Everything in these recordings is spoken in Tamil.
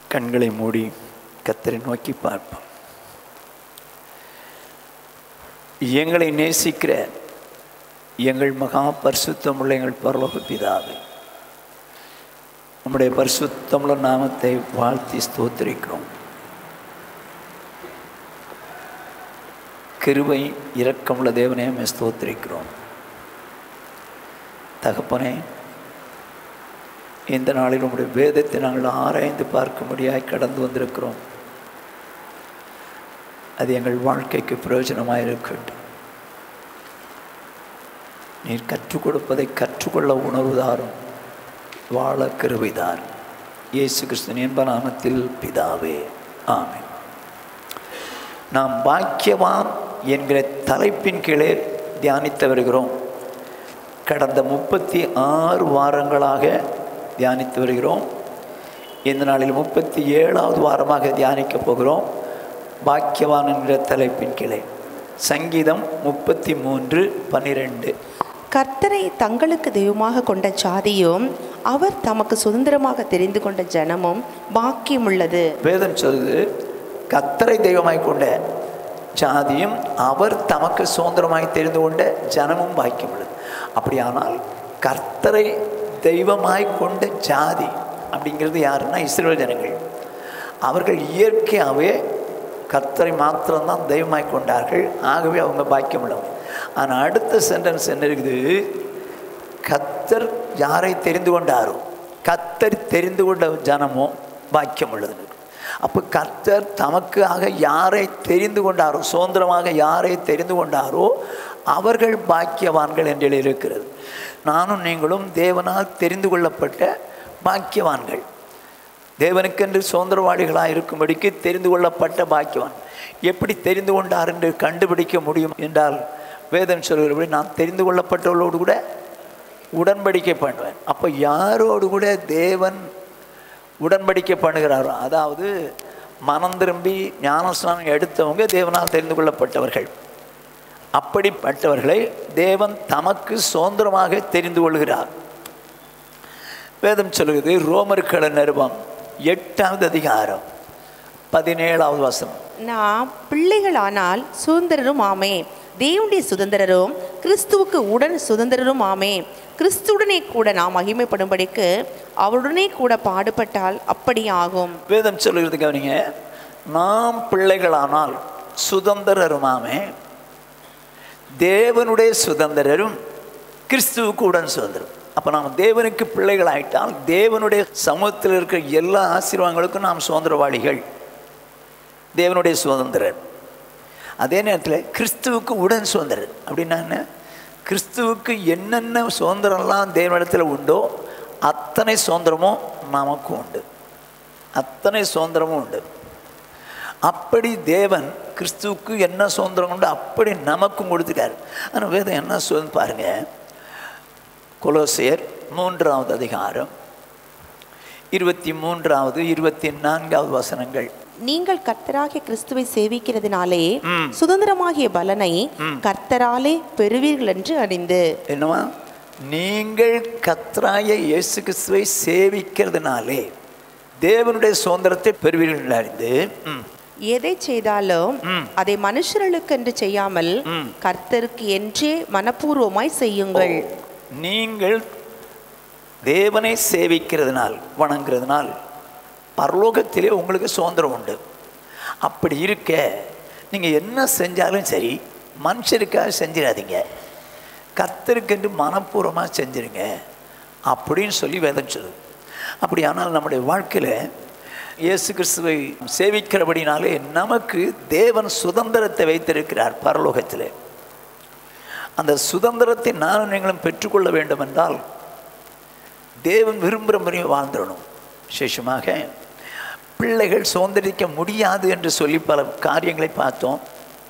கண்களை மூடி கத்தரை நோக்கி பார்ப்போம் எங்களை நேசிக்கிற எங்கள் மகா பரிசுத்தமுள்ள எங்கள் பரலோக பிதாவே நம்முடைய பரிசுத்தமுள்ள நாமத்தை வாழ்த்தி ஸ்தோத்திரிக்கிறோம் கிருபை இரக்கமுள்ள தேவனே மே ஸ்தோத்திரிக்கிறோம் தகப்பனே இந்த நாளில் உங்களுடைய வேதத்தை நாங்கள் ஆராய்ந்து பார்க்கும்படியாய் கடந்து வந்திருக்கிறோம் அது எங்கள் வாழ்க்கைக்கு பிரயோஜனமாக இருக்கட்டும் நீர் கற்றுக் கொடுப்பதை கற்றுக்கொள்ள உணர்வுதாரும் வாழ கிருபைதார் இயேசு கிறிஸ்துவின் என்ப நாமத்தில் பிதாவே ஆமென் நாம் பாக்கியவான் என்கிற தலைப்பின் கீழே தியானித்து வருகிறோம் கடந்த முப்பத்தி ஆறு வாரங்களாக தியானித்து வருகிறோம் இந்த நாளில் முப்பத்தி ஏழாவது வாரமாக தியானிக்கப் போகிறோம் பாக்கியவான் என்கிற தலைப்பின் கீழே சங்கீதம் முப்பத்தி மூன்று பன்னிரெண்டு கர்த்தரை தங்களுக்கு தெய்வமாக கொண்ட சாதியும் அவர் தமக்கு சுதந்திரமாக தெரிந்து கொண்ட ஜனமும் பாக்கியமுள்ளது வேதம் சொல்லுது கத்தரை தெய்வமாய் கொண்ட ஜாதியும் அவர் தமக்கு சுதந்திரமாய் தெரிந்து கொண்ட ஜனமும் பாக்கியம் உள்ளது அப்படியானால் கர்த்தரை தெய்வமாய் கொண்ட ஜாதி அப்படிங்கிறது யாருன்னா இஸ்ரேல் ஜனங்கள் அவர்கள் இயற்கையாகவே கர்த்தரை மாத்திரம்தான் தெய்வமாய் கொண்டார்கள் ஆகவே அவங்க பாக்கியம் உள்ளவங்க ஆனால் அடுத்த சென்டென்ஸ் என்ன இருக்குது கத்தர் யாரை தெரிந்து கொண்டாரோ கத்தர் தெரிந்து கொண்ட ஜனமோ பாக்கியம் உள்ளது அப்போ கர்த்தர் தமக்காக யாரை தெரிந்து கொண்டாரோ சுதந்திரமாக யாரை தெரிந்து கொண்டாரோ அவர்கள் பாக்கியவான்கள் என்று இருக்கிறது நானும் நீங்களும் தேவனால் தெரிந்து கொள்ளப்பட்ட பாக்கியவான்கள் தேவனுக்கென்று சுதந்திரவாளிகளாக இருக்கும்படிக்கு தெரிந்து கொள்ளப்பட்ட பாக்கியவான் எப்படி தெரிந்து கொண்டார் என்று கண்டுபிடிக்க முடியும் என்றால் வேதம் சொல்கிறபடி நான் தெரிந்து கொள்ளப்பட்டவர்களோடு கூட உடன்படிக்கை பண்ணுவேன் அப்போ யாரோடு கூட தேவன் உடன்படிக்கை பண்ணுகிறாரோ அதாவது மனம் திரும்பி ஞானஸ்நானம் எடுத்தவங்க தேவனால் தெரிந்து கொள்ளப்பட்டவர்கள் அப்படிப்பட்டவர்களை தேவன் தமக்கு சுதந்திரமாக தெரிந்து கொள்கிறார் வேதம் சொல்லுகிறது ரோமர்கள நிருபம் எட்டாவது அதிகாரம் பதினேழாவது வசனம் நாம் பிள்ளைகளானால் சுதந்திரரும் ஆமே தேவனுடைய சுதந்திரரும் கிறிஸ்துவுக்கு உடன் சுதந்திரரும் ஆமே கிறிஸ்துவுடனே கூட நாம் மகிமைப்படும்படிக்கு அவருடனே கூட பாடுபட்டால் அப்படி ஆகும் வேதம் சொல்லுகிறது கவனிங்க நாம் பிள்ளைகளானால் சுதந்திரருமாமே தேவனுடைய சுதந்திரரும் கிறிஸ்துவுக்கு உடன் சுதந்திரம் அப்போ நாம் தேவனுக்கு பிள்ளைகள் ஆயிட்டால் தேவனுடைய சமூகத்தில் இருக்கிற எல்லா ஆசீர்வாதங்களுக்கும் நாம் சுதந்திரவாளிகள் தேவனுடைய சுதந்திரர் அதே நேரத்தில் கிறிஸ்துவுக்கு உடன் சுதந்திரர் அப்படின்னா என்ன கிறிஸ்துவுக்கு என்னென்ன சுதந்திரம்லாம் தேவனிடத்தில் உண்டோ அத்தனை சுதந்திரமும் நமக்கும் உண்டு அத்தனை சுதந்திரமும் உண்டு அப்படி தேவன் கிறிஸ்துவுக்கு என்ன சுதந்திரம் உண்டு அப்படி நமக்கும் கொடுத்துட்டார் ஆனால் வேதம் என்ன சொல்லு பாருங்க கொலோசியர் மூன்றாவது அதிகாரம் இருபத்தி மூன்றாவது இருபத்தி நான்காவது வசனங்கள் நீங்கள் கர்த்தராகிய கிறிஸ்துவை சேவிக்கிறதுனாலே சுதந்திரமாகிய பலனை கர்த்தராலே பெறுவீர்கள் என்று அறிந்து என்னவா நீங்கள் கத்ராய இயேசு கிறிஸ்துவை சேவிக்கிறதுனாலே தேவனுடைய சுதந்திரத்தை பெறுவீர்கள் அறிந்து ம், எதை செய்தாலும் அதை மனுஷர்களுக்கு என்று செய்யாமல் கர்த்தருக்கு என்றே மனப்பூர்வமாய் செய்யுங்கள் நீங்கள் தேவனை சேவிக்கிறதுனால் வணங்குறதுனால் பரலோகத்திலே உங்களுக்கு சுதந்திரம் உண்டு அப்படி இருக்க நீங்கள் என்ன செஞ்சாலும் சரி மனுஷருக்காக செஞ்சிடாதீங்க கர்த்தருக்கென்று மனப்பூர்வமாக செஞ்சிருங்க அப்படின்னு சொல்லி வேதம் சொல்லுது அப்படியானால் நம்முடைய வாழ்க்கையில் இயேசு கிறிஸ்துவை சேவிக்கிறபடினாலே நமக்கு தேவன் சுதந்திரத்தை வைத்திருக்கிறார் பரலோகத்தில் அந்த சுதந்திரத்தை நானும் நீங்களும் பெற்றுக்கொள்ள வேண்டும் என்றால் தேவன் விரும்புகிற முறையை வாழ்ந்துடணும் விசேஷமாக பிள்ளைகள் சுதந்திரிக்க முடியாது என்று சொல்லி பல காரியங்களை பார்த்தோம்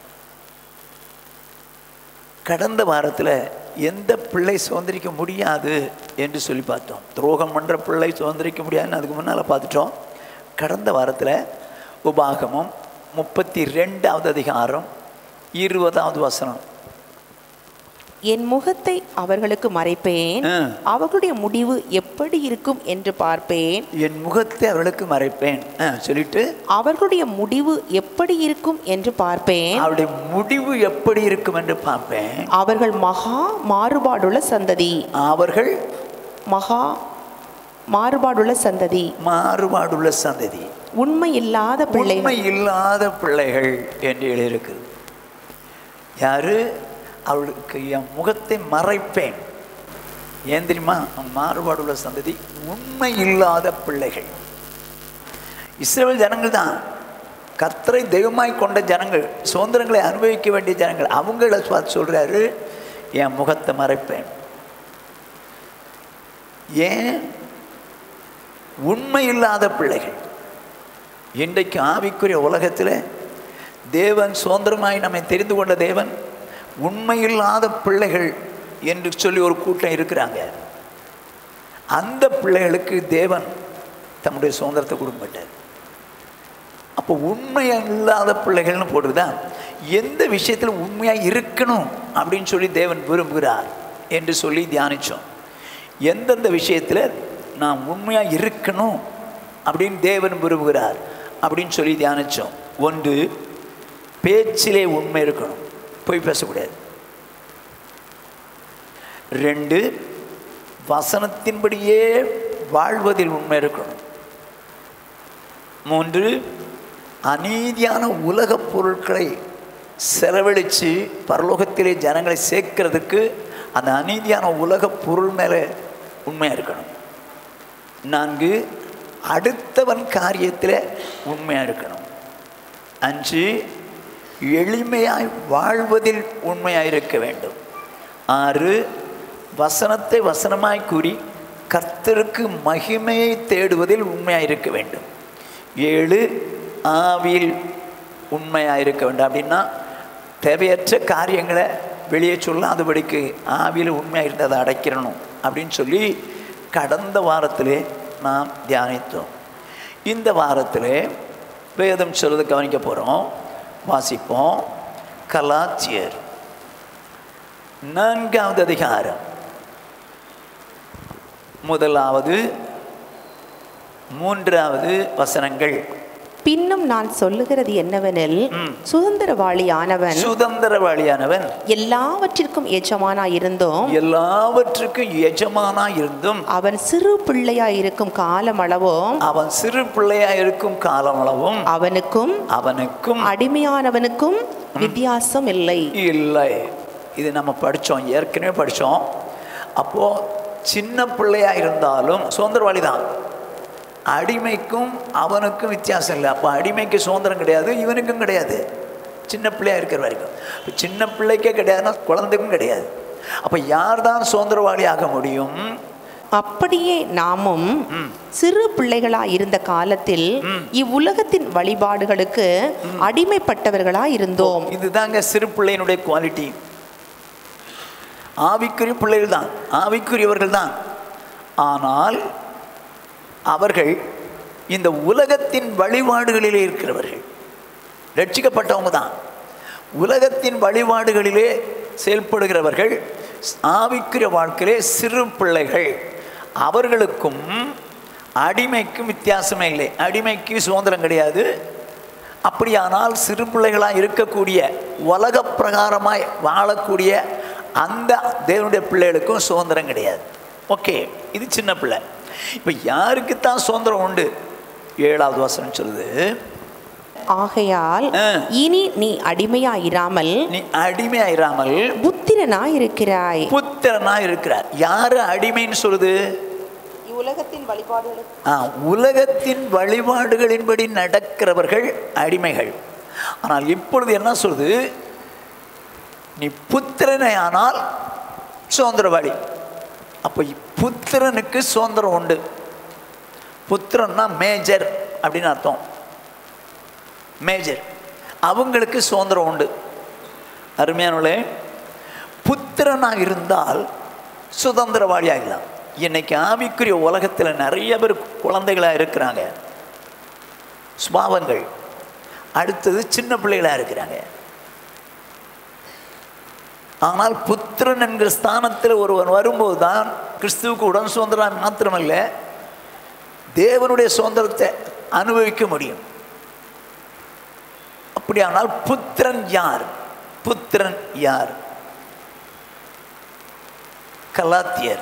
கடந்த வாரத்தில் எந்த பிள்ளை சுதந்திரிக்க முடியாது என்று சொல்லி பார்த்தோம் துரோகம் பண்ணுற பிள்ளை சுதந்திரிக்க முடியாதுன்னு அதுக்கு முன்னால் பார்த்துட்டோம் கடந்த வாரத்தில் உபாகமம் முப்பத்தி ரெண்டாவது அதிகாரம் இருபதாவது வசனம் என் முகத்தை அவர்களுக்கு மறைப்பேன் ஆ. அவர்களுடைய முடிவு எப்படி இருக்கும் என்று பார்ப்பேன் என் முகத்தை அவர்களுக்கு மறைப்பேன் ஆ, சொல்லிட்டு அவர்களுடைய முடிவு எப்படி இருக்கும் என்று பார்ப்பேன் அவருடைய முடிவு எப்படி இருக்கும் என்று பார்ப்பேன் அவர்கள் மகா மாறுபாடுள்ள சந்ததி அவர்கள் மகா மாறுபாடுள்ள சந்ததி மாறுபாடுள்ள சந்ததி உண்மை இல்லாத பிள்ளைகள் உண்மை இல்லாத பிள்ளைகள் என்று எழுதியிருக்கிறது யாரு அவளுக்கு என் முகத்தை மறைப்பேன் ஏன் தெரியுமா மாறுபாடுள்ள சந்ததி உண்மை இல்லாத பிள்ளைகள் இஸ்ரேல் ஜனங்கள் தான் கர்த்தரை தெய்வமாய் கொண்ட ஜனங்கள் சுதந்திரங்களை அனுபவிக்க வேண்டிய ஜனங்கள் அவங்கள பார்த்து சொல்றாரு என் முகத்தை மறைப்பேன் ஏன் உண்மை இல்லாத பிள்ளைகள் இன்றைக்கு ஆவிக்குரிய உலகத்தில் தேவன் சுதந்திரமாய் நம்மை தெரிந்து கொண்ட தேவன் உண்மையில்லாத பிள்ளைகள் என்று சொல்லி ஒரு கூட்டம் இருக்கிறாங்க அந்த பிள்ளைகளுக்கு தேவன் தம்முடைய சுதந்திரத்தை கொடுக்க மாட்டார் அப்போ உண்மை இல்லாத பிள்ளைகள்னு போட்டுதான் எந்த விஷயத்தில் உண்மையாக இருக்கணும் அப்படின்னு சொல்லி தேவன் விரும்புகிறார் என்று சொல்லி தியானித்தோம் எந்தெந்த விஷயத்தில் நான் உண்மையாக இருக்கணும் அப்படின்னு தேவன் விரும்புகிறார் அப்படின்னு சொல்லி தியானித்தோம் ஒன்று பேச்சிலே உண்மை இருக்கணும் பொய் பேசக்கூடாது ரெண்டு வசனத்தின்படியே வாழ்வதில் உண்மை இருக்கணும் மூன்று அநீதியான உலகப் பொருட்களை செலவழித்து பரலோகத்திலே ஜனங்களை சேர்க்கிறதுக்கு அந்த அநீதியான உலகப் பொருள் மேலே உண்மையாக இருக்கணும் நான்கு அடுத்தவன் காரியத்தில் உண்மையாக இருக்கணும் அஞ்சு எளிமையாய் வாழ்வதில் உண்மையாக இருக்க வேண்டும் ஆறு வசனத்தை வசனமாய் கூறி கர்த்தருக்கு மகிமையை தேடுவதில் உண்மையாக இருக்க வேண்டும் ஏழு ஆவியில் உண்மையாக இருக்க வேண்டும் அப்படின்னா தேவையற்ற காரியங்களை வெளியே சொல்லாதபடிக்கு ஆவியில் உண்மையாக இருந்ததை அடைக்கிறணும் அப்படின்னு சொல்லி கடந்த வாரத்திலே நாம் தியானித்தோம் இந்த வாரத்திலே வேதம் சொல்றது கவனிக்க போகிறோம் வாசிப்போம் கலாச்சியர் நான்காவது அதிகாரம் முதலாவது மூன்றாவது வசனங்கள் பின்னும் நான் சொல்லுகிறது என்னவெனில் சுதந்திரவாளியானவன் சுதந்திரவாளியானவன் எல்லாவற்றிற்கும் எஜமானாய் இருந்தோம் எல்லாவற்றுக்கும் எஜமானா இருந்தும் அவன் சிறு பிள்ளையாய் இருக்கும் காலமளவும் அவன் சிறு பிள்ளையா இருக்கும் காலமளவும் அவனுக்கும் அவனுக்கும் அடிமையானவனுக்கும் வித்தியாசம் இல்லை இல்லை இது நம்ம படித்தோம் ஏற்கனவே படித்தோம் அப்போது சின்ன பிள்ளையா இருந்தாலும் சுதந்திரவாளி தான் அடிமைக்கும் அவனுக்கும் வித்தியாசம் இல்லை அப்போ அடிமைக்கு சுதந்திரம் கிடையாது இவனுக்கும் கிடையாது சின்ன பிள்ளையா இருக்கிற வரைக்கும் இப்ப சின்ன பிள்ளைக்கே கிடையாதுன்னா குழந்தைக்கும் கிடையாது அப்போ யார் தான் சுதந்திரவாளி ஆக முடியும் அப்படியே நாமும் சிறு பிள்ளைகளாய் இருந்த காலத்தில் இவ்வுலகத்தின் வழிபாடுகளுக்கு அடிமைப்பட்டவர்களாய் இருந்தோம் இதுதாங்க சிறு பிள்ளையினுடைய குவாலிட்டி ஆவிக்குரிய பிள்ளைகள் தான் ஆவிக்குரியவர்கள் தான் ஆனால் அவர்கள் இந்த உலகத்தின் வழிபாடுகளிலே இருக்கிறவர்கள் ரட்சிக்கப்பட்டவங்க தான் உலகத்தின் வழிபாடுகளிலே செயல்படுகிறவர்கள் ஆவிக்குரிய வாழ்க்கையிலே சிறு பிள்ளைகள் அவர்களுக்கும் அடிமைக்கும் வித்தியாசமே இல்லை அடிமைக்கு சுதந்திரம் கிடையாது அப்படியானால் சிறு பிள்ளைகளாக இருக்கக்கூடிய உலக பிரகாரமாய் வாழக்கூடிய அந்த தேவனுடைய பிள்ளைகளுக்கும் சுதந்திரம் கிடையாது ஓகே இது சின்ன பிள்ளை இப்போ யாருக்கு தான் சுதந்திரம் உண்டு ஏழாவது வசனம் சொல்லுது ஆகையால் ஆ. இனி நீ அடிமையாயிராமல் நீ அடிமையாயிராமல் புத்திரனாய் இருக்கிறாய் புத்திரனா இருக்கிறார் யாரு அடிமைன்னு சொல்லுது இவ்வுலகத்தின் வழிபாடுகளுக்கு ஆ, உலகத்தின் வழிபாடுகளின்படி நடக்கிறவர்கள் அடிமைகள் ஆனால் இப்பொழுது என்ன சொல்லுது நீ புத்திரனை ஆனால் சுதந்திரவாளி அப்போ புத்திரனுக்கு சுதந்திரம் உண்டு புத்திரன்னா மேஜர் அப்படின்னு அர்த்தம் மேஜர் அவங்களுக்கு சுதந்திரம் உண்டு அருமையானவளே புத்திரனாக இருந்தால் சுதந்திரவாளி ஆகலாம் இன்னைக்கு ஆவிக்குரிய உலகத்தில் நிறைய பேர் குழந்தைகளாக இருக்கிறாங்க சுபாவங்கள் அடுத்தது சின்ன பிள்ளைகளாக இருக்கிறாங்க ஆனால் புத்திர புத்திரன் என்கிற ஸ்தானத்தில் ஒருவன் வரும்போது தான் கிறிஸ்துவுக்கு உடன் சுதந்திரம் மாத்திரமல்ல தேவனுடைய சுதந்திரத்தை அனுபவிக்க முடியும் அப்படியானால் புத்திரன் யார் புத்திரன் யார் கலாத்தியர்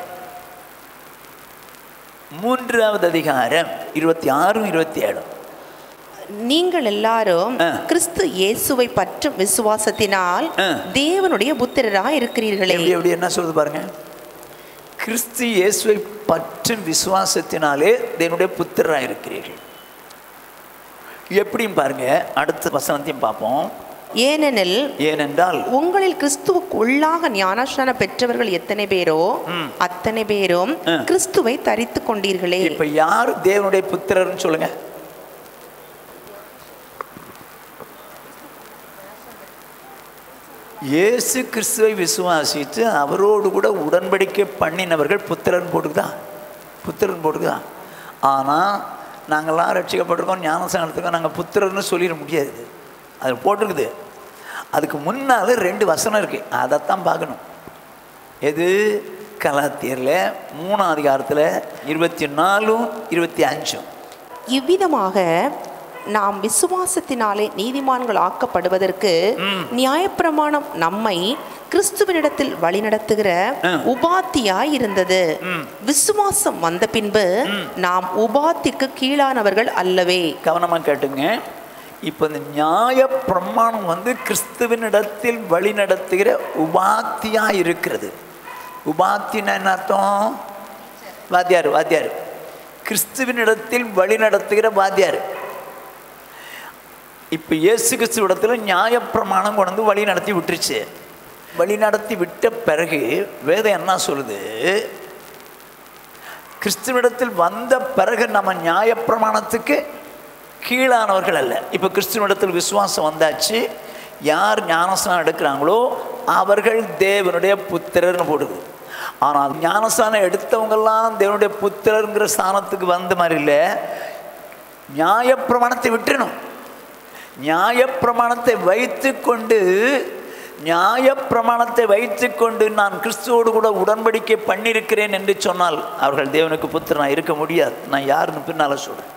மூன்றாவது அதிகாரம் இருபத்தி ஆறும் இருபத்தி ஏழும் நீங்கள் எல்லாரும் ஆ. கிறிஸ்து இயேசுவை பற்றும் விசுவாசத்தினால் ஆ. தேவனுடைய புத்திரராய் இருக்கிறீர்களே எப்படி எப்படி என்ன சொல்லுது பாருங்க கிறிஸ்து இயேசுவை பற்றும் விசுவாசத்தினாலே தேவனுடைய புத்திரராக இருக்கிறீர்கள் எப்படியும் பாருங்க அடுத்த வசனத்தையும் பார்ப்போம் ஏனெனில் ஏனென்றால் உங்களில் கிறிஸ்துவுக்கு உள்ளாக ஞானஸ்நானம் பெற்றவர்கள் எத்தனை பேரோ அத்தனை பேரும் ஆ. கிறிஸ்துவை தரித்து கொண்டீர்களே இப்ப யார் தேவனுடைய புத்திரர்னு சொல்லுங்க இயேசு கிறிஸ்துவை விசுவாசித்து அவரோடு கூட உடன்படிக்கை பண்ணினவர்கள் புத்திரன் போட்டுக்குதா புத்திரன் போட்டுக்குதா ஆனால் நாங்கள்லாம் ரட்சிக்கப்பட்டிருக்கோம் ஞானசானத்துக்கோம் நாங்கள் புத்திரர்னு சொல்லிட முடியாது அது போட்டிருக்குது அதுக்கு முன்னால் ரெண்டு வசனம் இருக்குது அதைத்தான் பார்க்கணும் எது கலாத்தியரில் மூணாம் அதிகாரத்தில் இருபத்தி நாலும் இருபத்தி அஞ்சும் இவ்விதமாக நாம் விசுவாசத்தினாலே நீதிமான்கள் ஆக்கப்படுவதற்கு நியாயப்பிரமாணம் நம்மை கிறிஸ்துவனிடத்தில் வழிநடத்துகிற ஆ. உபாத்தியாய் இருந்தது விசுவாசம் வந்த பின்பு நாம் உபாத்திக்கு கீழானவர்கள் அல்லவே கவனமாக கேட்டுங்க இப்போ இந்த நியாய பிரமாணம் வந்து கிறிஸ்துவனிடத்தில் வழி நடத்துகிற உபாத்தியாக இருக்கிறது உபாத்தின்னா என்ன அர்த்தம் வாத்தியார் வாத்தியார் கிறிஸ்துவனிடத்தில் வழி நடத்துகிற வாத்தியார் இப்போ இயேசு கிறிஸ்துவிடத்தில் நியாயப்பிரமாணம் கொண்டு வந்து வழி நடத்தி விட்டுருச்சு வழி நடத்தி விட்ட பிறகு வேதம் என்ன சொல்லுது கிறிஸ்துவிடத்தில் வந்த பிறகு நம்ம நியாயப்பிரமாணத்துக்கு கீழானவர்கள் அல்ல இப்போ கிறிஸ்துவனிடத்தில் விசுவாசம் வந்தாச்சு யார் ஞானஸ்நானம் எடுக்கிறாங்களோ அவர்கள் தேவனுடைய புத்திரர்னு போடுது ஆனால் ஞானஸ்நானம் எடுத்தவங்கெல்லாம் தேவனுடைய புத்திரருங்கிற ஸ்தானத்துக்கு வந்த மாதிரி இல்லை நியாயப்பிரமாணத்தை விட்டுறணும் நியாயப்பிரமாணத்தை வைத்து கொண்டு நியாயப்பிரமாணத்தை வைத்து கொண்டு நான் கிறிஸ்துவோடு கூட உடன்படிக்கை பண்ணியிருக்கிறேன் என்று சொன்னால் அவர்கள் தேவனுக்கு புத்திரனா இருக்க முடியாது நான் யாருன்னு பின்னால் சொல்கிறேன்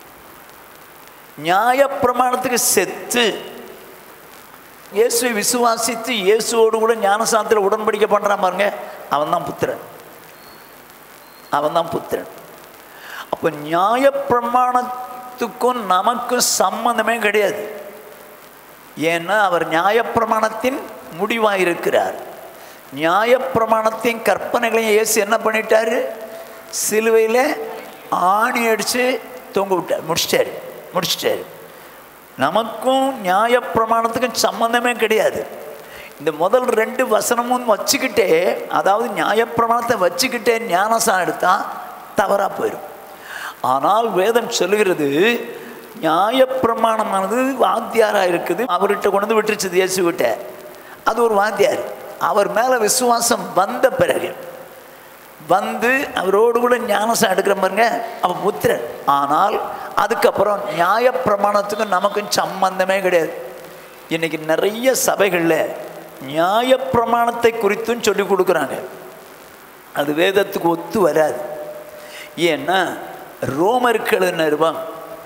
நியாயப்பிரமாணத்துக்கு செத்து இயேசுவை விசுவாசித்து இயேசுவோடு கூட ஞானசானத்தில் உடன்படிக்கை பண்ணுறான் பாருங்க அவன் தான் புத்திரன் அவன் தான் புத்திரன் அப்போ நியாயப்பிரமாணத்துக்கும் நமக்கும் சம்பந்தமே கிடையாது ஏன்னா அவர் நியாயப்பிரமாணத்தின் முடிவாக இருக்கிறார் நியாயப்பிரமாணத்தின் கற்பனைகளையும் இயேசு என்ன பண்ணிட்டாரு சிலுவையில் ஆணி அடித்து தொங்க விட்டார் முடிச்சிட்டாரு முடிச்சிட்டாரு நமக்கும் நியாயப்பிரமாணத்துக்கும் சம்பந்தமே கிடையாது இந்த முதல் ரெண்டு வசனமும் வச்சுக்கிட்டே அதாவது நியாயப்பிரமாணத்தை வச்சுக்கிட்டே ஞானசானம் எடுத்தால் தவறாக போயிடும் ஆனால் வேதம் சொல்லுகிறது நியாயப்பிரமாணமானது வாத்தியாராக இருக்குது அவர்கிட்ட கொண்டு வந்து விட்டுருச்சு இயேசுகிட்ட அது ஒரு வாத்தியார் அவர் மேலே விசுவாசம் வந்த பிறகு வந்து அவரோடு கூட ஞானசம் எடுக்கிற பாருங்க அவன் புத்திரன் ஆனால் அதுக்கப்புறம் நியாயப்பிரமாணத்துக்கும் நமக்கும் சம்பந்தமே கிடையாது இன்னைக்கு நிறைய சபைகளில் நியாயப்பிரமாணத்தை குறித்தும் சொல்லி கொடுக்குறாங்க அது வேதத்துக்கு ஒத்து வராது ஏன்னா ரோமர்கள் நிறுவம்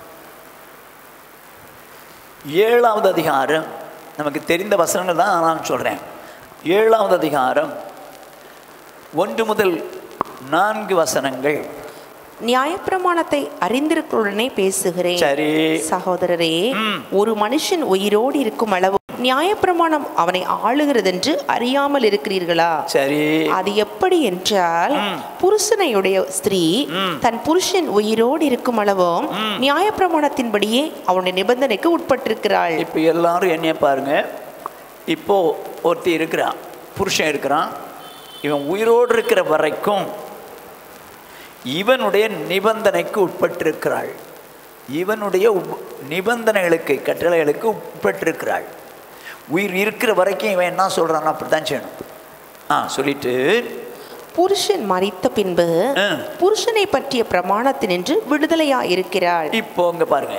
ஏழாவது அதிகாரம் நமக்கு தெரிந்த வசனங்கள் தான் நான் சொல்கிறேன் ஏழாவது அதிகாரம் ஒன்று முதல் நான்கு வசனங்கள் நியாயப்பிரமாணத்தை அறிந்திருக்கிறவுடனே பேசுகிறேன் சரி சகோதரரே ஒரு மனுஷன் உயிரோடு இருக்கும் அளவு நியாயப்பிரமாணம் அவனை ஆளுகிறதென்று அறியாமல் இருக்கிறீர்களா சரி அது எப்படி என்றால் புருஷனையுடைய ஸ்திரீ தன் புருஷன் உயிரோடு இருக்கும் அளவும் நியாயப்பிரமாணத்தின்படியே அவனுடைய நிபந்தனைக்கு உட்பட்டிருக்கிறாள் இப்போ எல்லாரும் என்னைய பாருங்க இப்போ ஒருத்தி இருக்கிறான் புருஷன் இருக்கிறான் இவன் உயிரோடு இருக்கிற வரைக்கும் இவனுடைய நிபந்தனைக்கு உட்பட்டிருக்கிறாள் இவனுடைய உப்- நிபந்தனைகளுக்கு கட்டளைகளுக்கு உட்பட்டிருக்கிறாள் உயிர் இருக்கிற வரைக்கும் இவன் என்ன சொல்கிறான் அப்படி தான் செய்யணும் ஆ சொல்லிட்டு புருஷன் மரித்த பின்பு ஆ. புருஷனை பற்றிய பிரமாணத்தினின்று விடுதலையா இருக்கிறாள் இப்போ இங்க பாருங்க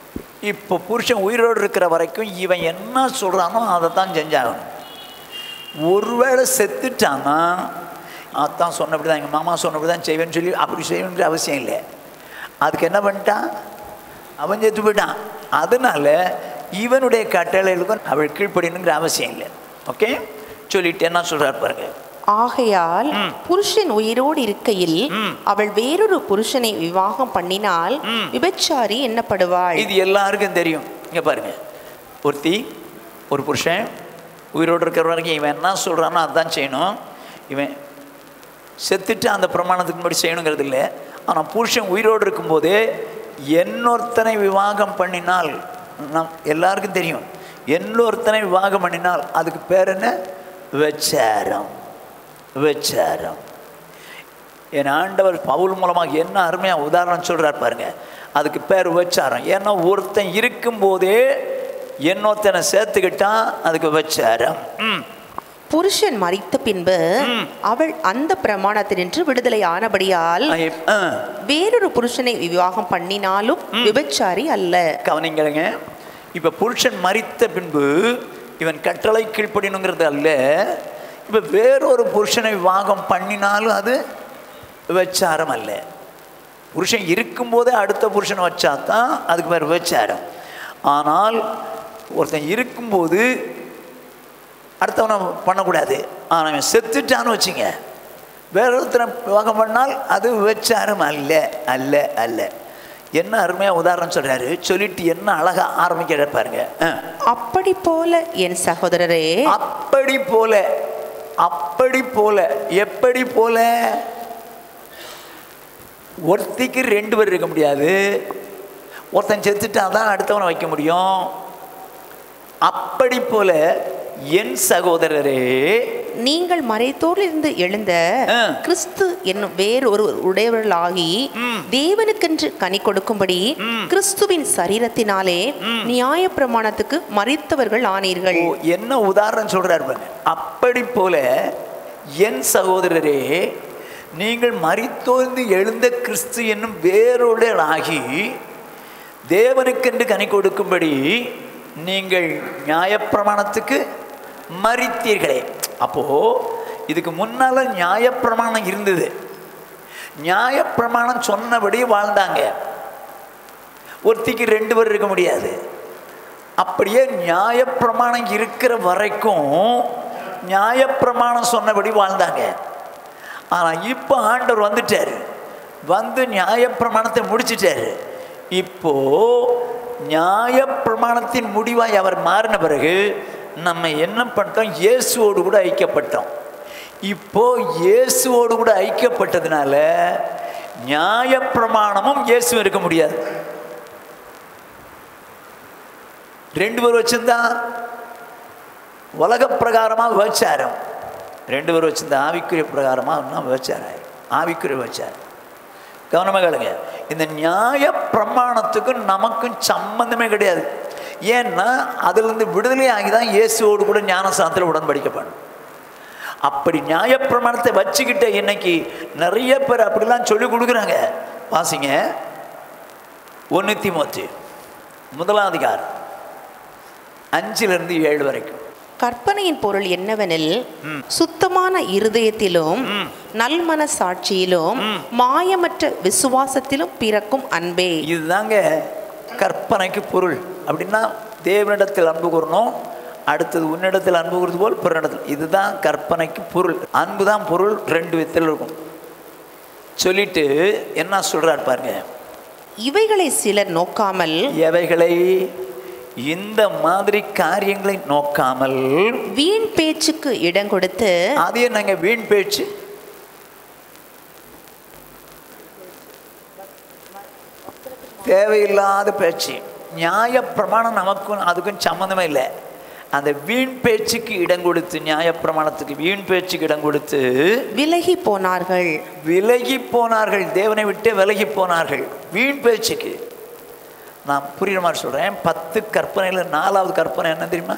இப்போ புருஷன் உயிரோடு இருக்கிற வரைக்கும் இவன் என்ன சொல்கிறானோ அதை தான் செஞ்சாகணும் ஒருவேளை செத்துட்டான்னா அத்தான் சொன்னபடி தான் எங்கள் மாமா சொன்னபடி தான் செய்வேன்னு சொல்லி அப்படி செய்யணுன்ற அவசியம் இல்லை அதுக்கு என்ன பண்ணிட்டான் அவன் செத்து போயிட்டான் அதனால இவனுடைய கட்டளைகளுக்கும் அவள் கீழ்ப்படினுங்கிற அவசியம் இல்லை ஓகே சொல்லிட்டு என்ன சொல்றார் பாருங்க ஆகையால் புருஷன் உயிரோடு இருக்கையில் அவள் வேறொரு புருஷனை விவாகம் பண்ணினால் விபச்சாரி என்னப்படுவாள் இது எல்லாருக்கும் தெரியும் இங்கே பாருங்க ஒருத்தி ஒரு புருஷன் உயிரோடு இருக்கிற வரைக்கும் இவன் என்ன சொல்கிறானோ அதான் செய்யணும் இவன் செத்துட்டு அந்த பிரமாணத்துக்கு முன்னாடி செய்யணுங்கிறது இல்லை ஆனால் புருஷன் உயிரோடு இருக்கும்போதே என்னொருத்தனை விவாகம் பண்ணினால் நம் எல்லாருக்கும் தெரியும் என்னொருத்தனை விவாகம் பண்ணினால் அதுக்கு பேர் என்ன விபச்சாரம் விபச்சாரம் என் ஆண்டவர் பவுல் மூலமாக என்ன அருமையாக உதாரணம் சொல்கிறார் பாருங்க அதுக்கு பேர் விபச்சாரம் ஏன்னா ஒருத்தன் இருக்கும்போதே இன்னொருத்தனை சேர்த்துக்கிட்டான் அதுக்கு விபச்சாரம் ம் புருஷன் மறித்த பின்பு அவள் அந்த பிரமாணத்தினின்று விடுதலை ஆனபடியால் ஆ, இப்- ஆ, வேறொரு புருஷனை விவாகம் பண்ணினாலும் விபச்சாரி அல்ல கவனிங்களுங்க இப்போ புருஷன் மரித்த பின்பு இவன் கட்டளை கீழ்ப்படினுங்கிறது அல்ல இப்போ வேறொரு புருஷனை விவாகம் பண்ணினாலும் அது விபச்சாரம் அல்ல புருஷன் இருக்கும்போதே அடுத்த புருஷனை வச்சா தான் அதுக்கு பேர் விபச்சாரம் ஆனால் ஒருத்தன் இருக்கும்போது அடுத்தவனை பண்ணக்கூடாது ஆனால் அவன் செத்துட்டான்னு வச்சுங்க வேற ஒருத்தனை விவாகம் பண்ணால் அது விபச்சாரம் அல்ல அல்ல அல்ல என்ன அருமையாக உதாரணம் சொல்கிறாரு சொல்லிட்டு என்ன அழகா ஆரம்பிக்கிற பாருங்க ஆ. அப்படி போல என் சகோதரரே அப்படி போல அப்படி போல எப்படி போல ஒருத்திக்கு ரெண்டு பேர் இருக்க முடியாது ஒருத்தன் செத்துட்டா தான் அடுத்தவனை வைக்க முடியும் அப்படி போல என் சகோதரரே நீங்கள் மறைத்தோரிலிருந்து எழுந்த ஆ. கிறிஸ்து என்னும் வேறொரு உடையவர்களாகி தேவனுக்கென்று கனி கொடுக்கும்படி கிறிஸ்துவின் சரீரத்தினாலே நியாய பிரமாணத்துக்கு மறித்தவர்கள் ஆனீர்கள் ஓ என்ன உதாரணம் சொல்றாரு பாருங்க அப்படி போல என் சகோதரரே நீங்கள் மரித்தோர்ந்து எழுந்த கிறிஸ்து என்னும் வேரோடலாகி தேவனுக்கென்று கனி கொடுக்கும்படி நீங்கள் நியாயப்பிரமாணத்துக்கு மறித்தீர்களே அப்போ இதுக்கு முன்னால நியாயப்பிரமாணம் இருந்தது நியாயப்பிரமாணம் சொன்னபடி வாழ்ந்தாங்க ஒருத்திக்கு ரெண்டு பேர் இருக்க முடியாது அப்படியே நியாயப்பிரமாணம் இருக்கிற வரைக்கும் நியாயப்பிரமாணம் சொன்னபடி வாழ்ந்தாங்க ஆனால் இப்போ ஆண்டவர் வந்துட்டார் வந்து நியாயப்பிரமாணத்தை முடிச்சிட்டாரு இப்போ நியாயப்பிரமாணத்தின் முடிவாய் அவர் மாறின பிறகு நம்ம என்ன பண்ணிட்டோம் இயேசுவோடு கூட ஐக்கியப்பட்டோம் இப்போ இயேசுவோடு கூட ஐக்கியப்பட்டதுனால நியாயப்பிரமாணமும் இயேசு இருக்க முடியாது ரெண்டு பேர் வச்சிருந்தா உலக பிரகாரமாக விபச்சாரம் ரெண்டு பேர் வச்சிருந்தா ஆவிக்குரிய பிரகாரமாக இன்னும் விபச்சாரம் ஆவிக்குரிய விபச்சாரம் கவனமாக கேளுங்க இந்த நியாய பிரமாணத்துக்கும் நமக்கும் சம்பந்தமே கிடையாது ஏன்னா அதுலேருந்து விடுதலை ஆகி தான் இயேசுவோடு கூட ஞானசானத்தில் உடன்படிக்கப்படும் அப்படி நியாயப்பிரமாணத்தை வச்சுக்கிட்ட இன்னைக்கு நிறைய பேர் அப்படிலாம் சொல்லி கொடுக்குறாங்க வாசிங்க ஒன்று தீமோத்தி முதலாம் அதிகாரம் அஞ்சிலிருந்து ஏழு வரைக்கும் கற்பனையின் பொருள் என்னவெனில் சுத்தமான இருதயத்திலும் நல்மன சாட்சியிலும் மாயமற்ற விசுவாசத்திலும் பிறக்கும் அன்பே இதுதாங்க கற்பனைக்கு பொருள் அப்படின்னா தேவனிடத்தில் அன்பு கூறணும் அடுத்தது உன்னிடத்தில் அன்பு கூறுவது போல் பிறனிடத்தில் இதுதான் கற்பனைக்கு பொருள் அன்பு தான் பொருள் ரெண்டு விதத்தில் இருக்கும் சொல்லிட்டு என்ன சொல்றார் பாருங்க இவைகளை சிலர் நோக்காமல் எவைகளை இந்த மாதிரி காரியங்களை நோக்காமல் வீண் பேச்சுக்கு இடம் கொடுத்து அது என்னங்க வீண் பேச்சு தேவையில்லாத பேச்சு நியாய பிரமாணம் நமக்கும் அதுக்கும் சம்மந்தமே இல்லை அந்த வீண் பேச்சுக்கு இடம் கொடுத்து நியாய பிரமாணத்துக்கு வீண் பேச்சுக்கு இடம் கொடுத்து விலகி போனார்கள் விலகி போனார்கள் தேவனை விட்டு விலகி போனார்கள் வீண் பேச்சுக்கு நான் புரியுற மாதிரி சொல்கிறேன் பத்து கற்பனையில் நாலாவது கற்பனை என்ன தெரியுமா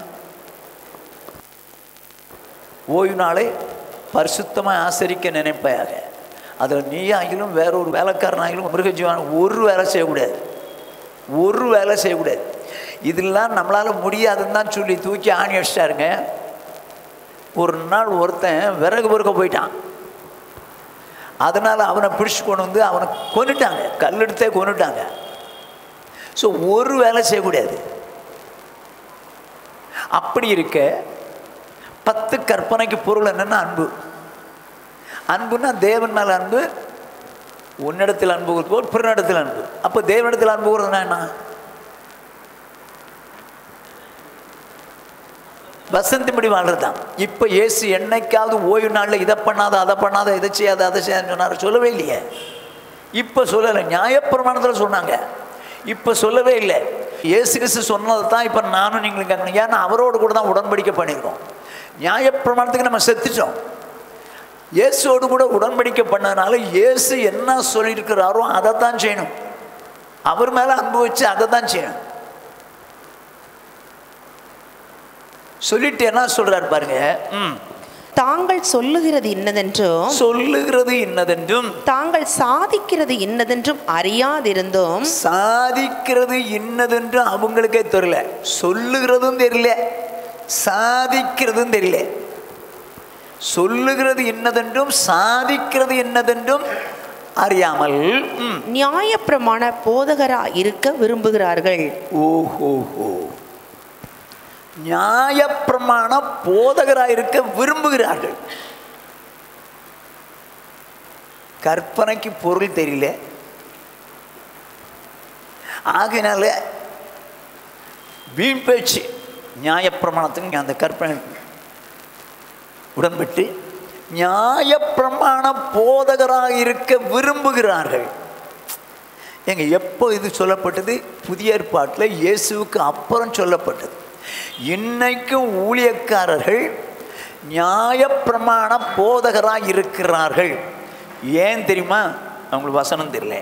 ஓய்வு நாளை பரிசுத்தமாக ஆசரிக்க நினைப்பையாக அதில் நீ ஆகிலும் வேற ஒரு வேலைக்காரனாகிலும் மிருகஜீவான ஒரு வேலை செய்யக்கூடாது ஒரு வேலை செய்யக்கூடாது இதெல்லாம் நம்மளால் முடியாதுன்னு தான் சொல்லி தூக்கி ஆணி அடிச்சிட்டாருங்க ஒரு நாள் ஒருத்தன் விறகு பொறுக்க போயிட்டான் அதனால் அவனை பிடிச்சு கொண்டு வந்து அவனை கொன்னுட்டாங்க கல்லெடுத்தே கொன்னுட்டாங்க ஸோ ஒரு வேலை செய்யக்கூடாது அப்படி இருக்க பத்து கற்பனைக்கு பொருள் என்னன்னா அன்பு அன்புன்னா தேவன் மேல அன்பு உன்னிடத்தில் அன்பு கூறுவோர் பிறனிடத்தில் அன்பு அப்போ தேவனிடத்தில் அன்பு கூறுறதுனா என்ன வசந்திப்படி வாழ்றது தான் இப்போ இயேசு என்னைக்காவது ஓய்வு நாளில் இதை பண்ணாத அதை பண்ணாத இதை செய்யாத அதை செய்யாதுன்னு சொன்னார் சொல்லவே இல்லையே இப்போ சொல்லலை நியாயப்பிரமாணத்தில் சொன்னாங்க இப்போ சொல்லவே இல்லை இயேசு கிறிஸ்து சொன்னதை தான் இப்போ நானும் நீங்களும் கேட்கணும் ஏன்னா அவரோடு கூட தான் உடன்படிக்கை பண்ணியிருக்கோம் நியாயப்பிரமாணத்துக்கு நம்ம செத்துட்டோம் இயேசுவோடு கூட உடன்படிக்கை பண்ணதுனால இயேசு என்ன சொல்லியிருக்கிறாரோ அதை தான் செய்யணும் அவர் மேலே அன்பு வச்சு அதை தான் செய்யணும் சொல்லிட்டு என்ன சொல்றாரு பாருங்க ம் தாங்கள் சொல்லுகிறது இன்னதென்றும் சொல்லுகிறது இன்னதென்றும் தாங்கள் சாதிக்கிறது இன்னதென்றும் அறியாதிருந்தும் சாதிக்கிறது இன்னதென்று அவங்களுக்கே தெரியல சொல்லுகிறதும் தெரியல சாதிக்கிறதும் தெரியல சொல்லுகிறது இன்னதென்றும் சாதிக்கிறது என்னதென்றும் அறியாமல் ம், நியாயப்பிரமாண போதகரா இருக்க விரும்புகிறார்கள் ஓஹோஹோ நியாயப்பிரமாண போதகராக இருக்க விரும்புகிறார்கள் கற்பனைக்கு பொருள் தெரியல ஆகையினால வீண் பேச்சு நியாயப்பிரமாணத்துக்கு அந்த கற்பனை உடன்பட்டு நியாயப்பிரமாண போதகராக இருக்க விரும்புகிறார்கள் எங்க எப்போ இது சொல்லப்பட்டது புதிய ஏற்பாட்டில் இயேசுவுக்கு அப்புறம் சொல்லப்பட்டது இன்னைக்கும் ஊழியக்காரர்கள் நியாயப்பிரமாண போதகராக இருக்கிறார்கள் ஏன் தெரியுமா அவங்களுக்கு வசனம் தெரியல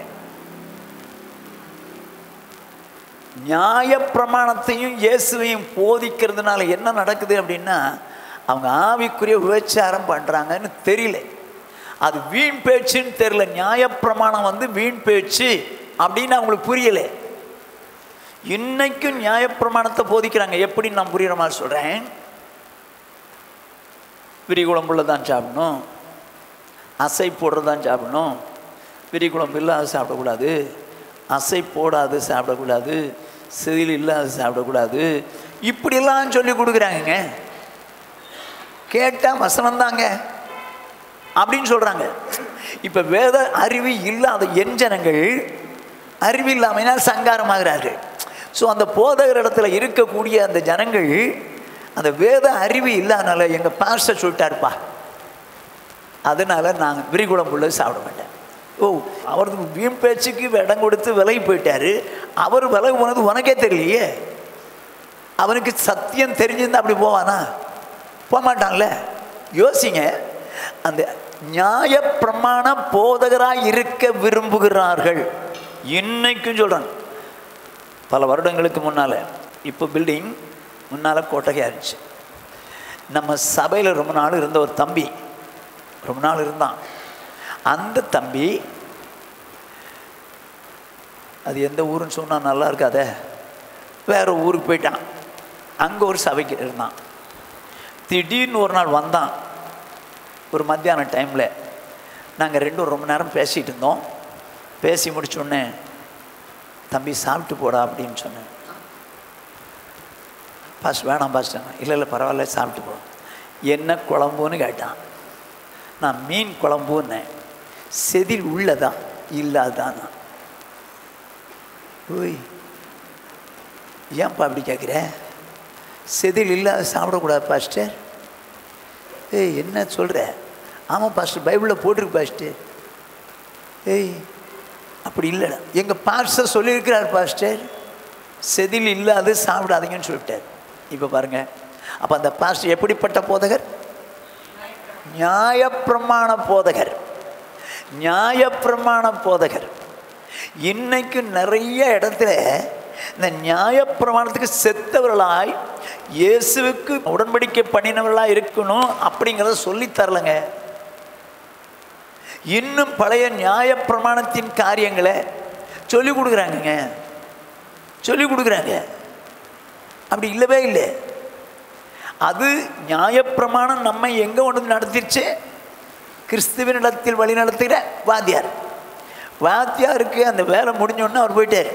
நியாயப்பிரமாணத்தையும் இயேசுவையும் போதிக்கிறதுனால என்ன நடக்குது அப்படின்னா அவங்க ஆவிக்குரிய விபச்சாரம் பண்ணுறாங்கன்னு தெரியல அது வீண் பேச்சுன்னு தெரியல நியாயப்பிரமாணம் வந்து வீண் பேச்சு அப்படின்னு அவங்களுக்கு புரியலை இன்னைக்கும் நியாயப்பிரமாணத்தை போதிக்கிறாங்க எப்படி நான் புரியுற மாதிரி சொல்கிறேன் விரிகுழம்புல தான் சாப்பிடணும் அசை போடுறது தான் சாப்பிடணும் விரிகுழம்பு இல்லாத சாப்பிடக்கூடாது அசை போடாது சாப்பிடக்கூடாது செதில் இல்லாத சாப்பிடக்கூடாது இப்படியெல்லாம் சொல்லி கொடுக்குறாங்கங்க கேட்டால் வசனம் தாங்க அப்படின்னு சொல்கிறாங்க இப்போ வேத அறிவு இல்லாத எஞ்சனங்கள் அறிவு இல்லாமையினால் சங்காரமாகிறார்கள் ஸோ அந்த போதகர் இடத்துல இருக்கக்கூடிய அந்த ஜனங்கள் அந்த வேத அறிவு இல்லாதனால எங்கள் பாஸ்டர் சொல்லிட்டாருப்பா அதனால நாங்கள் விரிகுளம்புள்ள சாப்பிட மாட்டேன் ஓ அவருக்கு வீண் பேச்சுக்கு இடம் கொடுத்து விலகி போயிட்டாரு அவர் விலகி போனது உனக்கே தெரியலையே அவனுக்கு சத்தியம் தெரிஞ்சிருந்தா அப்படி போவானா போக மாட்டான்ல யோசிங்க அந்த நியாய பிரமாண போதகராக இருக்க விரும்புகிறார்கள் இன்னைக்கும் சொல்கிறான் பல வருடங்களுக்கு முன்னால் இப்போ பில்டிங் முன்னால் கொட்டகையாக இருந்துச்சு நம்ம சபையில் ரொம்ப நாள் இருந்த ஒரு தம்பி ரொம்ப நாள் இருந்தான் அந்த தம்பி அது எந்த ஊருன்னு சொன்னால் நல்லா இருக்காதே வேற ஊருக்கு போயிட்டான் அங்கே ஒரு சபைக்கு இருந்தான் திடீர்னு ஒரு நாள் வந்தான் ஒரு மத்தியான டைமில் நாங்கள் ரெண்டும் ரொம்ப நேரம் பேசிகிட்டு இருந்தோம் பேசி முடிச்சோடனே தம்பி சாப்பிட்டு போடா அப்படின்னு சொன்னேன் பாஸ் வேணாம் பாஸ் இல்லை இல்லை பரவாயில்ல சாப்பிட்டு போ என்ன குழம்புன்னு கேட்டான் நான் மீன் குழம்புன்னேன் செதில் உள்ளதா இல்லாதானா ஓய் ஏன்ப்பா அப்படி கேட்குற செதில் இல்லாத சாப்பிடக்கூடாது பாஸ்டர் ஏய் என்ன சொல்கிற ஆமாம் பாஸ்டர் பைபிளில் போட்டிருக்கு பாஸ்டர் ஏய் அப்படி இல்லைடா எங்கள் பாஸ்டர் சொல்லியிருக்கிறார் பாஸ்டர் செதில் இல்லாது சாப்பிடாதீங்கன்னு சொல்லிட்டார் இப்போ பாருங்கள் அப்போ அந்த பாஸ்டர் எப்படிப்பட்ட போதகர் நியாயப்பிரமாண போதகர் நியாயப்பிரமாண போதகர் இன்னைக்கு நிறைய இடத்துல இந்த நியாயப்பிரமாணத்துக்கு செத்தவர்களாய் இயேசுவுக்கு உடன்படிக்கை பண்ணினவர்களாக இருக்கணும் அப்படிங்கிறத சொல்லித் தரலங்க இன்னும் பழைய நியாயப்பிரமாணத்தின் காரியங்களை சொல்லி கொடுக்குறாங்கங்க சொல்லி கொடுக்குறாங்க அப்படி இல்லவே இல்லை அது நியாயப்பிரமாணம் நம்மை எங்கே கொண்டு வந்து நடத்திருச்சு கிறிஸ்துவனிடத்தில் வழி நடத்துகிற வாத்தியார் வாத்தியாருக்கு அந்த வேலை முடிஞ்சோடனே அவர் போயிட்டார்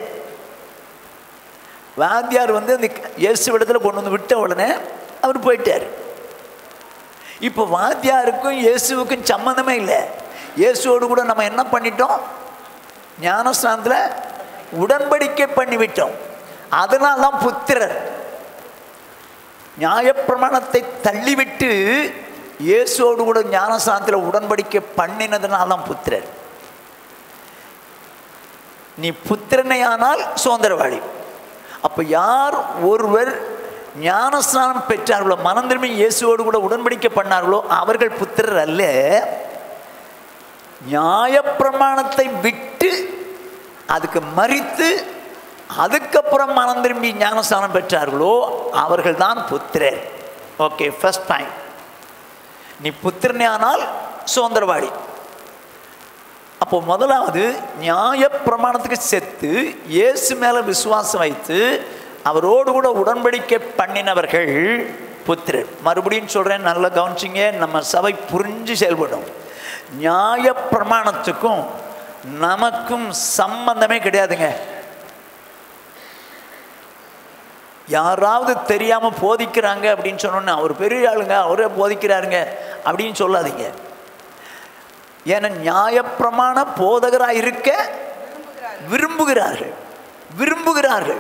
வாத்தியார் வந்து அந்த இயேசு இடத்துல கொண்டு வந்து விட்ட உடனே அவர் போயிட்டார் இப்போ வாத்தியாருக்கும் இயேசுவுக்கும் சம்மந்தமே இல்லை இயேசுவோடு கூட நம்ம என்ன பண்ணிட்டோம் ஞானஸ்தானத்தில் உடன்படிக்கை பண்ணிவிட்டோம் அதனால தான் புத்திரர் நியாயப்பிரமாணத்தை தள்ளிவிட்டு இயேசுவோடு கூட ஞானஸ்தானத்தில் உடன்படிக்கை பண்ணினதுனால தான் புத்திரர் நீ புத்திரனையானால் சுதந்திரவாளி அப்போ யார் ஒருவர் ஞானஸ்நானம் பெற்றார்களோ மனம் திரும்பி இயேசுவோடு கூட உடன்படிக்கை பண்ணார்களோ அவர்கள் புத்திரர் அல்ல நியாயப்பிரமாணத்தை விட்டு அதுக்கு மறித்து அதுக்கப்புறம் மனம் திரும்பி ஞானஸ்தானம் பெற்றார்களோ அவர்கள் தான் புத்திரர் ஓகே ஃபர்ஸ்ட் பாயிண்ட் நீ புத்திரனே ஆனால் சுதந்திரவாளி அப்போ முதலாவது நியாய பிரமாணத்துக்கு செத்து இயேசு மேலே விசுவாசம் வைத்து அவரோடு கூட உடன்படிக்கை பண்ணினவர்கள் புத்திரர் மறுபடியும் சொல்கிறேன் நல்லா கவனிச்சிங்க நம்ம சபை புரிஞ்சு செயல்படும் நியாய பிரமாணத்துக்கும் நமக்கும் சம்பந்தமே கிடையாதுங்க யாராவது தெரியாமல் போதிக்கிறாங்க அப்படின்னு சொன்னோன்னே அவர் பெரிய ஆளுங்க அவரே போதிக்கிறாருங்க அப்படின்னு சொல்லாதீங்க ஏன்னா நியாயப்பிரமாண போதகராக இருக்க விரும்புகிறார்கள் விரும்புகிறார்கள்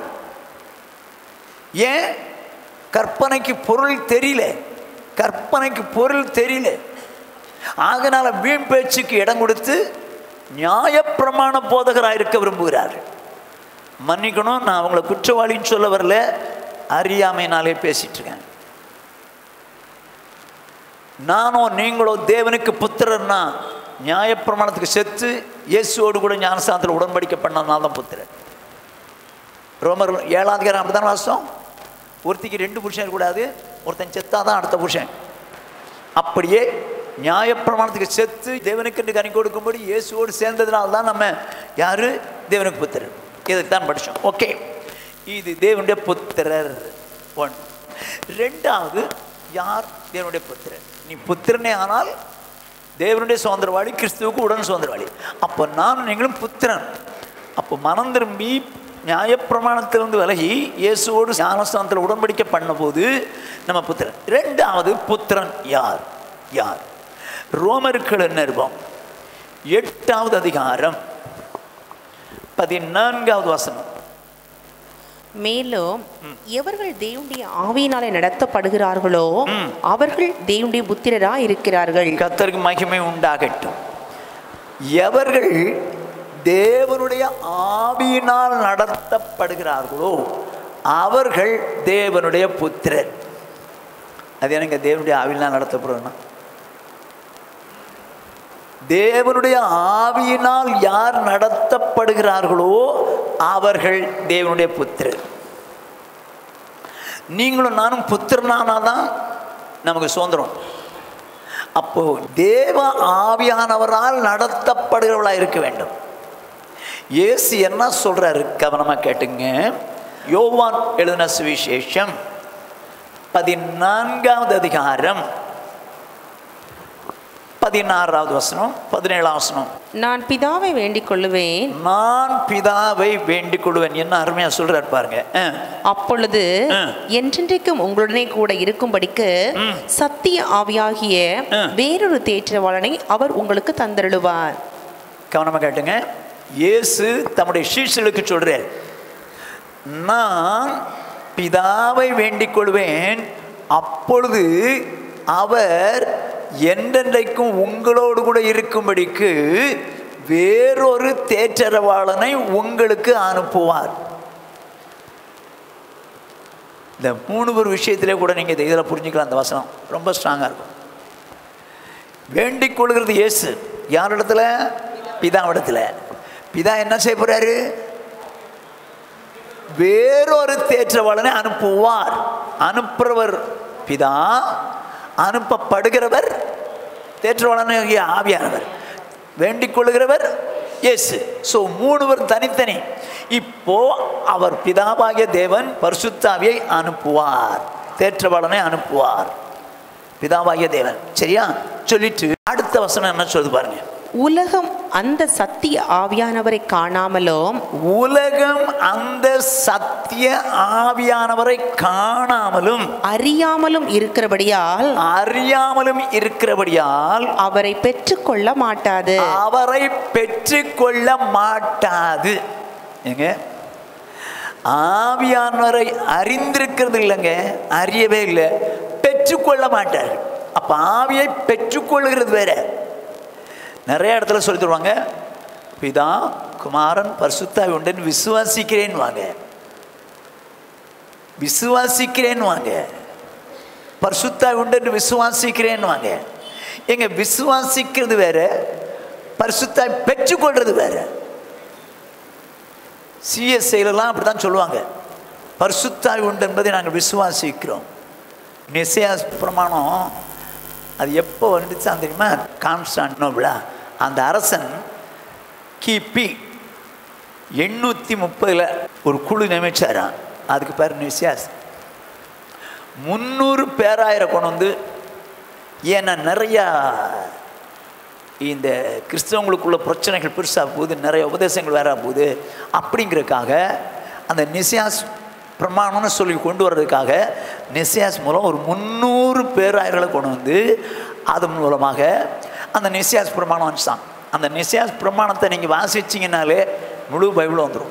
ஏன் கற்பனைக்கு பொருள் தெரியல கற்பனைக்கு பொருள் தெரியல ஆகனால வீண் பேச்சுக்கு இடம் கொடுத்து நியாயப்பிரமாண போதகராக இருக்க விரும்புகிறார்கள் மன்னிக்கணும் நான் அவங்கள குற்றவாளின்னு சொல்ல வரல அறியாமைனாலே பேசிட்டு இருக்கேன் நானோ நீங்களோ தேவனுக்கு புத்திரர்னா நியாயப்பிரமாணத்துக்கு செத்து இயேசுவோடு கூட ஞானஸ்தானத்தில் உடன்படிக்கை பண்ணதுனால தான் புத்திரர் ரோமர் ஏழாம் அதிகாரம் அப்படி தானே வாசம் ஒருத்திக்கு ரெண்டு புருஷன் இருக்கக்கூடாது ஒருத்தன் செத்தாதான் அடுத்த புருஷன் அப்படியே நியாயப்பிரமாணத்துக்கு செத்து தேவனுக்கு கனி கொடுக்கும்படி இயேசுவோடு சேர்ந்ததுனால தான் நம்ம யாரு தேவனுக்கு புத்திரர் இதுக்கு தான் படித்தோம் ஓகே இது தேவனுடைய புத்திரர் ஒன் ரெண்டாவது யார் தேவனுடைய புத்திரர் நீ புத்திரனே ஆனால் தேவனுடைய சுதந்திரவாளி கிறிஸ்துவுக்கு உடன் சுதந்திரவாளி அப்போ நான் நீங்களும் புத்திரன் அப்போ மனம் திரும்பி நியாயப்பிரமாணத்திலிருந்து விலகி இயேசுவோடு ஞானஸ்தானத்தில் உடன்படிக்கை பண்ணும்போது நம்ம புத்திரன் ரெண்டாவது புத்திரன் யார் யார் ரோமர்கள் நிருபம் எட்டாவது அதிகாரம் பதினான்காவது வசனம் மேலும் எவர்கள் தேவனுடைய ஆவியினாலே நடத்தப்படுகிறார்களோ அவர்கள் தேவனுடைய புத்திரரா இருக்கிறார்கள் கத்தருக்கு மகிமை உண்டாகட்டும் எவர்கள் தேவனுடைய ஆவியினால் நடத்தப்படுகிறார்களோ அவர்கள் தேவனுடைய புத்திரர் அது எனக்கு தேவனுடைய ஆவியினால் நடத்தப்படுறோன்னா தேவனுடைய ஆவியினால் யார் நடத்தப்படுகிறார்களோ அவர்கள் தேவனுடைய புத்திரர் நீங்களும் நானும் புத்திரனானாதான் நமக்கு சுதந்திரம் அப்போ தேவ ஆவியானவரால் நடத்தப்படுகிறவளாக இருக்க வேண்டும் இயேசு என்ன சொல்றாரு கவனமாக கேட்டுங்க யோவான் எழுதின சுவிசேஷம் பதினான்காவது அதிகாரம் பதினாறாவது வசனம் பதினேழாம் வசனம் நான் பிதாவை வேண்டிக் கொள்ளுவேன் நான் பிதாவை வேண்டிக் கொள்வேன் என்ன அருமையா சொல்றாரு பாருங்க அஹ். அப்பொழுது ஆ. என்றென்றைக்கும் உங்களுடனே கூட இருக்கும்படிக்கு சத்திய ஆவியாகிய ஆ. வேறொரு தேற்றவாளனை அவர் உங்களுக்கு தந்தருளுவார் கவனமாக கேட்டுங்க இயேசு தம்முடைய சீஷர்களுக்கு சொல்றார் நான் பிதாவை வேண்டிக் கொள்வேன் அப்பொழுது அவர் என்றென்றைக்கும் உங்களோடு கூட இருக்கும்படிக்கு வேறொரு தேற்றரவாளனை உங்களுக்கு அனுப்புவார் இந்த மூணு ஒரு விஷயத்திலே கூட நீங்கள் இதில் புரிஞ்சுக்கலாம் அந்த வசனம் ரொம்ப ஸ்ட்ராங்காக இருக்கும் வேண்டிக் கொள்கிறது இயேசு யாரிடத்துல பிதாவிடத்துல பிதா என்ன செய்ய போறாரு வேறொரு தேற்றவாளனை அனுப்புவார் அனுப்புறவர் பிதா அனுப்பப்படுகிறவர் தேற்றவாளனாகிய ஆவியானவர் வேண்டிக் கொள்கிறவர் இயேசு ஸோ மூணுவர் தனித்தனி இப்போ அவர் பிதாவாகிய தேவன் பரிசுத்தாவியை அனுப்புவார் தேற்றவாளனை அனுப்புவார் பிதாவாகிய தேவன் சரியா சொல்லிட்டு அடுத்த வசனம் என்ன சொல்லுது பாருங்க உலகம் அந்த சத்திய ஆவியானவரை காணாமலும் உலகம் அந்த சத்திய ஆவியானவரை காணாமலும் அறியாமலும் இருக்கிறபடியால் அறியாமலும் இருக்கிறபடியால் அவரை பெற்றுக்கொள்ள மாட்டாது அவரை பெற்றுக்கொள்ள மாட்டாது ஏங்க ஆவியானவரை அறிந்திருக்கிறது இல்லைங்க அறியவே இல்லை பெற்றுக்கொள்ள மாட்டார்கள் அப்ப ஆவியை பெற்றுக்கொள்ளுகிறது வேற நிறைய இடத்துல சொல்லி தருவாங்க பிதா குமாரன் பரிசுத்தாவி உண்டுன்னு விசுவாசிக்கிறேன்னு வாங்க விசுவாசிக்கிறேன்னு வாங்க பரிசுத்தாவி உண்டுன்னு விசுவாசிக்கிறேன்னு வாங்க எங்க விசுவாசிக்கிறது வேற பரிசுத்தாய் பெற்றுக்கொள்றது வேற சிஎஸ்ஐலலாம் அப்படி தான் சொல்லுவாங்க பரிசுத்தாய் உண்டு என்பதை நாங்கள் விசுவாசிக்கிறோம் நிசையாஸ் பிரமாணம் அது எப்போ வந்துச்சான் தெரியுமா கான்ஸ்டான்டினோபிளா அந்த அரசன் கிபி எண்ணூற்றி முப்பதில் ஒரு குழு நியமிச்சாராம் அதுக்கு பேர் நிசியாஸ் முந்நூறு பேராயிரம் கொண்டு வந்து ஏன்னா நிறையா இந்த கிறிஸ்தவங்களுக்குள்ள பிரச்சனைகள் பெருசாக போகுது நிறைய உபதேசங்கள் வேற போகுது அப்படிங்கிறதுக்காக அந்த நிசியாஸ் பிரமாணம்னு சொல்லி கொண்டு வர்றதுக்காக நிசியாஸ் மூலம் ஒரு முந்நூறு பேராயர்களை கொண்டு வந்து அது மூலமாக அந்த நிசியாஸ் பிரமாணம் வந்துச்சான் அந்த நிசியாஸ் பிரமாணத்தை நீங்கள் வாசிச்சிங்கனாலே முழு பைபிளும் வந்துடும்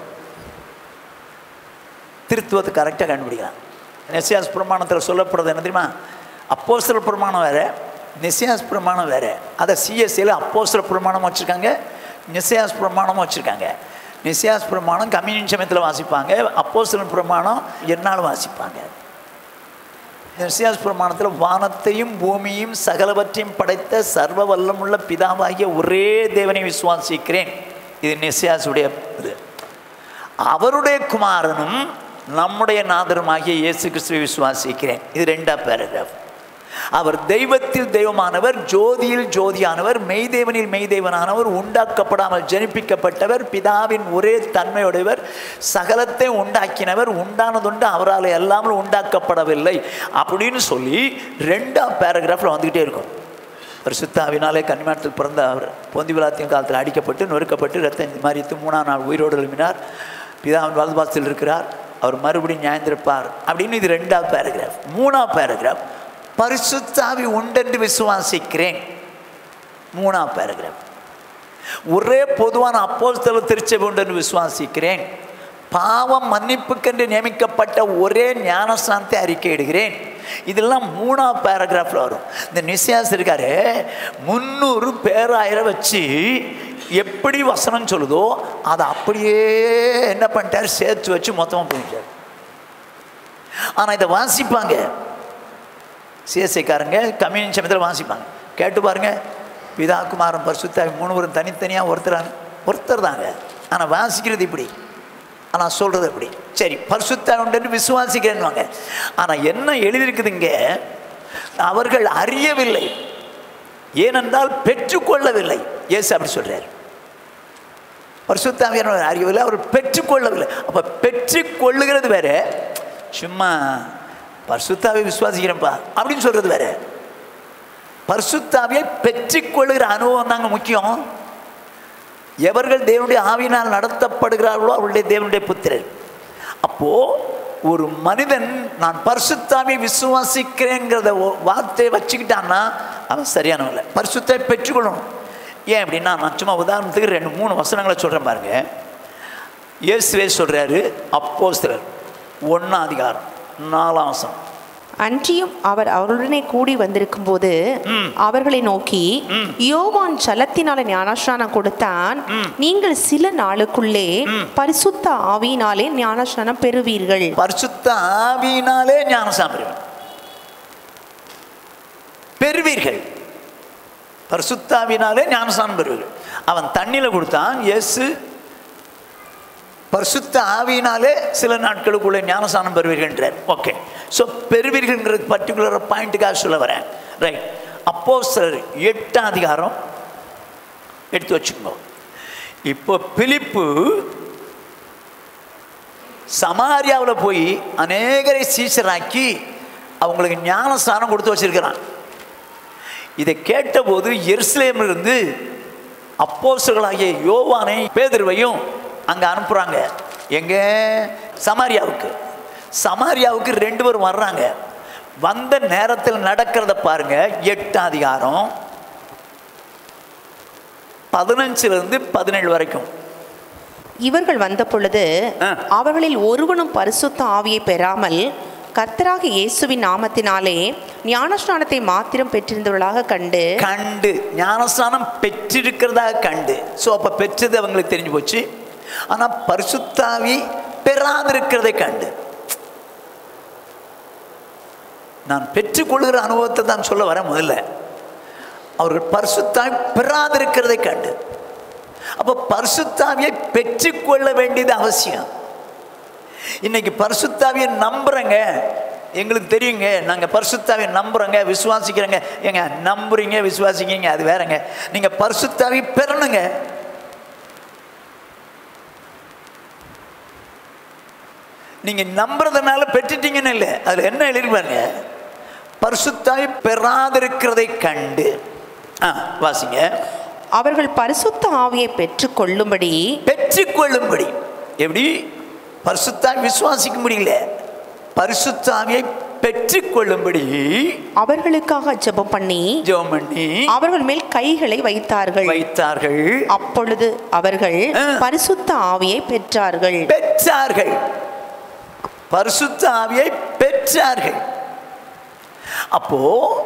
திருத்துவத்தை கரெக்டாக கண்டுபிடிக்கலாம் நெசியாஸ் பிரமாணத்தில் சொல்லப்படுறது என்ன தெரியுமா அப்போஸ்தல பிரமாணம் வேறு நெசியாஸ் பிரமாணம் வேறு அதை சிஎஸ்சியில் அப்போஸ்தல பிரமாணம் வச்சுருக்காங்க நெசியாஸ் பிரமாணமும் வச்சுருக்காங்க நெசியாஸ் பிரமாணம் கம்யூனியன் சமயத்தில் வாசிப்பாங்க அப்போஸ்தல பிரமாணம் என்னாலும் வாசிப்பாங்க நெசியாஸ் பிரமாணத்தில் வானத்தையும் பூமியும் சகலவற்றையும் படைத்த சர்வ வல்லமுள்ள பிதாவாகிய ஒரே தேவனை விசுவாசிக்கிறேன் இது நெசியாஸுடைய இது அவருடைய குமாரனும் நம்முடைய நாதருமாகிய இயேசு கிறிஸ்துவை விசுவாசிக்கிறேன் இது ரெண்டா பேராகிராஃப் அவர் தெய்வத்தில் தெய்வமானவர் ஜோதியில் ஜோதியானவர் மெய்தேவனில் மெய்தேவனானவர் உண்டாக்கப்படாமல் ஜனிப்பிக்கப்பட்டவர் பிதாவின் ஒரே தன்மையுடையவர் சகலத்தை உண்டாக்கினவர் உண்டானதுண்டு அவரால் எல்லாமல் உண்டாக்கப்படவில்லை அப்படின்னு சொல்லி ரெண்டாம் பேராகிராஃபில் வந்துக்கிட்டே இருக்கும் பரிசுத்தாவினாலே கன்னிமாட்டில் பிறந்த அவர் பொந்தி விழாத்தின் காலத்தில் அடிக்கப்பட்டு நொறுக்கப்பட்டு ரத்தம் மாறித்து மூணாம் நாள் உயிரோடு எழுப்பினார் பிதாவின் வலதுபாசத்தில் இருக்கிறார் அவர் மறுபடியும் நியாயந்திருப்பார் அப்படின்னு இது ரெண்டாவது பேராகிராஃப் மூணாவது பேராகிராஃப் பரிசுத்தாவி உண்டென்று விசுவாசிக்கிறேன் மூணாவது பேராகிராஃப் ஒரே பொதுவான அப்போஸ்தல திருச்சபை உண்டென்று விசுவாசிக்கிறேன் பாவம் மன்னிப்புக்கென்று நியமிக்கப்பட்ட ஒரே ஞானஸ்தானத்தை அறிக்கையிடுகிறேன் இதெல்லாம் மூணாவது பேராகிராஃபில் வரும் இந்த நிசியாஸ் இருக்காரு முந்நூறு பேராயிரம் வச்சு எப்படி வசனம் சொல்லுதோ அதை அப்படியே என்ன பண்ணிட்டார் சேர்த்து வச்சு மொத்தமாக பண்ணிட்டார் ஆனால் இதை வாசிப்பாங்க சிஎஸ்ஐக்காரங்க கம்யூனியன் சமயத்தில் வாசிப்பாங்க கேட்டு பாருங்க பிதா குமாரன் பரிசுத்தாவி மூணு பேரும் தனித்தனியாக ஒருத்தர் ஒருத்தர் தாங்க ஆனால் வாசிக்கிறது இப்படி ஆனால் சொல்கிறது அப்படி சரி பரிசுத்தாவி உண்டு விசுவாசிக்கிறேன்னுவாங்க ஆனால் என்ன எழுதியிருக்குதுங்க அவர்கள் அறியவில்லை ஏனென்றால் பெற்றுக்கொள்ளவில்லை இயேசு அப்படி சொல்றார் பரிசுத்தாவியான அறியவில்லை அவர் பெற்றுக்கொள்ளவில்லை அப்போ பெற்றுக்கொள்ளுகிறது வேற சும்மா பரிசுத்தாவை விசுவாசிக்கிறேன்ப்பா அப்படின்னு சொல்றது வேற பரிசுத்தாவியை பெற்றுக்கொள்ளுகிற அனுபவம் தாங்க முக்கியம் எவர்கள் தேவனுடைய ஆவியினால் நடத்தப்படுகிறார்களோ அவருடைய தேவனுடைய புத்திரர் அப்போ ஒரு மனிதன் நான் பரிசுத்தாவை விசுவாசிக்கிறேங்கிறத ஒ- வார்த்தையை வச்சுக்கிட்டான்னா அவன் சரியானவன் இல்லை பரிசுத்தை பெற்றுக்கொள்ளணும் ஏன் அப்படின்னா நான் சும்மா உதாரணத்துக்கு ரெண்டு மூணு வசனங்களை சொல்கிறேன் பாருங்க இயேசுவே சொல்கிறாரு அப்போஸ்தலர் ஒன்றாம் அதிகாரம் நாலாம் வசனம் அன்றியும் அவர் அவருடனே கூடி வந்திருக்கும் போது அவர்களை நோக்கி யோவான் ஜலத்தினால ஞானஸ்நானம் கொடுத்தான் நீங்கள் சில நாளுக்குள்ளே பரிசுத்த ஆவியினாலே ஞானஸ்நானம் பெறுவீர்கள் பரிசுத்த ஆவியினாலே ஞானசாமி பெறுவீர்கள். பெறுவீர்கள் பரிசுத்தாவினாலே ஞானசானம் பெறுவீர்கள் அவன் தண்ணியில் கொடுத்தான் இயேசு பரிசுத்த ஆவியினாலே சில நாட்களுக்குள்ளே ஞானசானம் பெறுவீர்கள்ன்றார் ஓகே ஸோ பெறுவீர்கள்ங்கிறது பர்டிகுலர் பாயிண்ட்டுக்காக சொல்ல வரேன் ரைட் அப்போ சிலர் எட்டாம் அதிகாரம் எடுத்து வச்சுக்கோங்க இப்போ பிலிப்பு சமாரியாவில் போய் அநேகரை சீசராக்கி அவங்களுக்கு ஞானஸ்தானம் கொடுத்து வச்சிருக்கிறான் இதை கேட்டபோது எருசலேமில் இருந்து அப்போஸ்தலர்களாகிய யோவானை பேதுருவையும் அங்கே அனுப்புகிறாங்க எங்கே சமாரியாவுக்கு சமாரியாவுக்கு ரெண்டு பேரும் வர்றாங்க வந்த நேரத்தில் நடக்கிறத பாருங்க எட்டாம் அதிகாரம் பதினஞ்சுலேருந்து பதினேழு வரைக்கும் இவர்கள் வந்த பொழுது ஆ. அவர்களில் ஒருவனும் பரிசுத்த ஆவியை பெறாமல் கர்த்தராக இயேசுவின் நாமத்தினாலே ஞானஸ்நானத்தை மாத்திரம் பெற்றிருந்தவர்களாக கண்டு கண்டு ஞானஸ்தானம் பெற்றிருக்கிறதாக கண்டு ஸோ அப்போ பெற்றது அவங்களுக்கு தெரிஞ்சு போச்சு ஆனால் பரிசுத்தாவி பெறாதிருக்கிறதை கண்டு நான் பெற்றுக்கொள்கிற அனுபவத்தை தான் சொல்ல வரேன் முதல்ல அவர்கள் பரிசுத்தாவி பெறாதிருக்கிறதை கண்டு அப்போ பரிசுத்தாவியை பெற்றுக்கொள்ள வேண்டியது அவசியம் இன்னைக்கு பரிசுத்தாவியை நம்புறேங்க எங்களுக்கு தெரியுங்க நாங்கள் பரிசுத்தாவியை நம்புறோங்க விசுவாசிக்கிறோங்க ஏங்க நம்புறீங்க விசுவாசிக்கிறீங்க அது வேறங்க நீங்கள் பரிசுத்தாவி பெறணுங்க நீங்கள் நம்புறதுனால பெற்றுட்டீங்கன்னு இல்லை அதில் என்ன எழுதிருப்பாருங்க பரிசுத்தாவி பெறாதிருக்கிறதை கண்டு ஆ வாசிங்க அவர்கள் பரிசுத்த ஆவியை பெற்றுக்கொள்ளும்படி பெற்றுக்கொள்ளும்படி எப்படி பரிசுத்தாவி விசுவாசிக்க முடியல பரிசுத்தாவியை பெற்றுக்கொள்ளும்படி அவர்களுக்காக ஜெபம் பண்ணி ஜெபம் பண்ணி அவர்கள் மேல் கைகளை வைத்தார்கள் வைத்தார்கள் அப்பொழுது அவர்கள் ஆ. பரிசுத்த ஆவியை பெற்றார்கள் பெற்றார்கள் பரிசுத்த ஆவியை பெற்றார்கள் அப்போ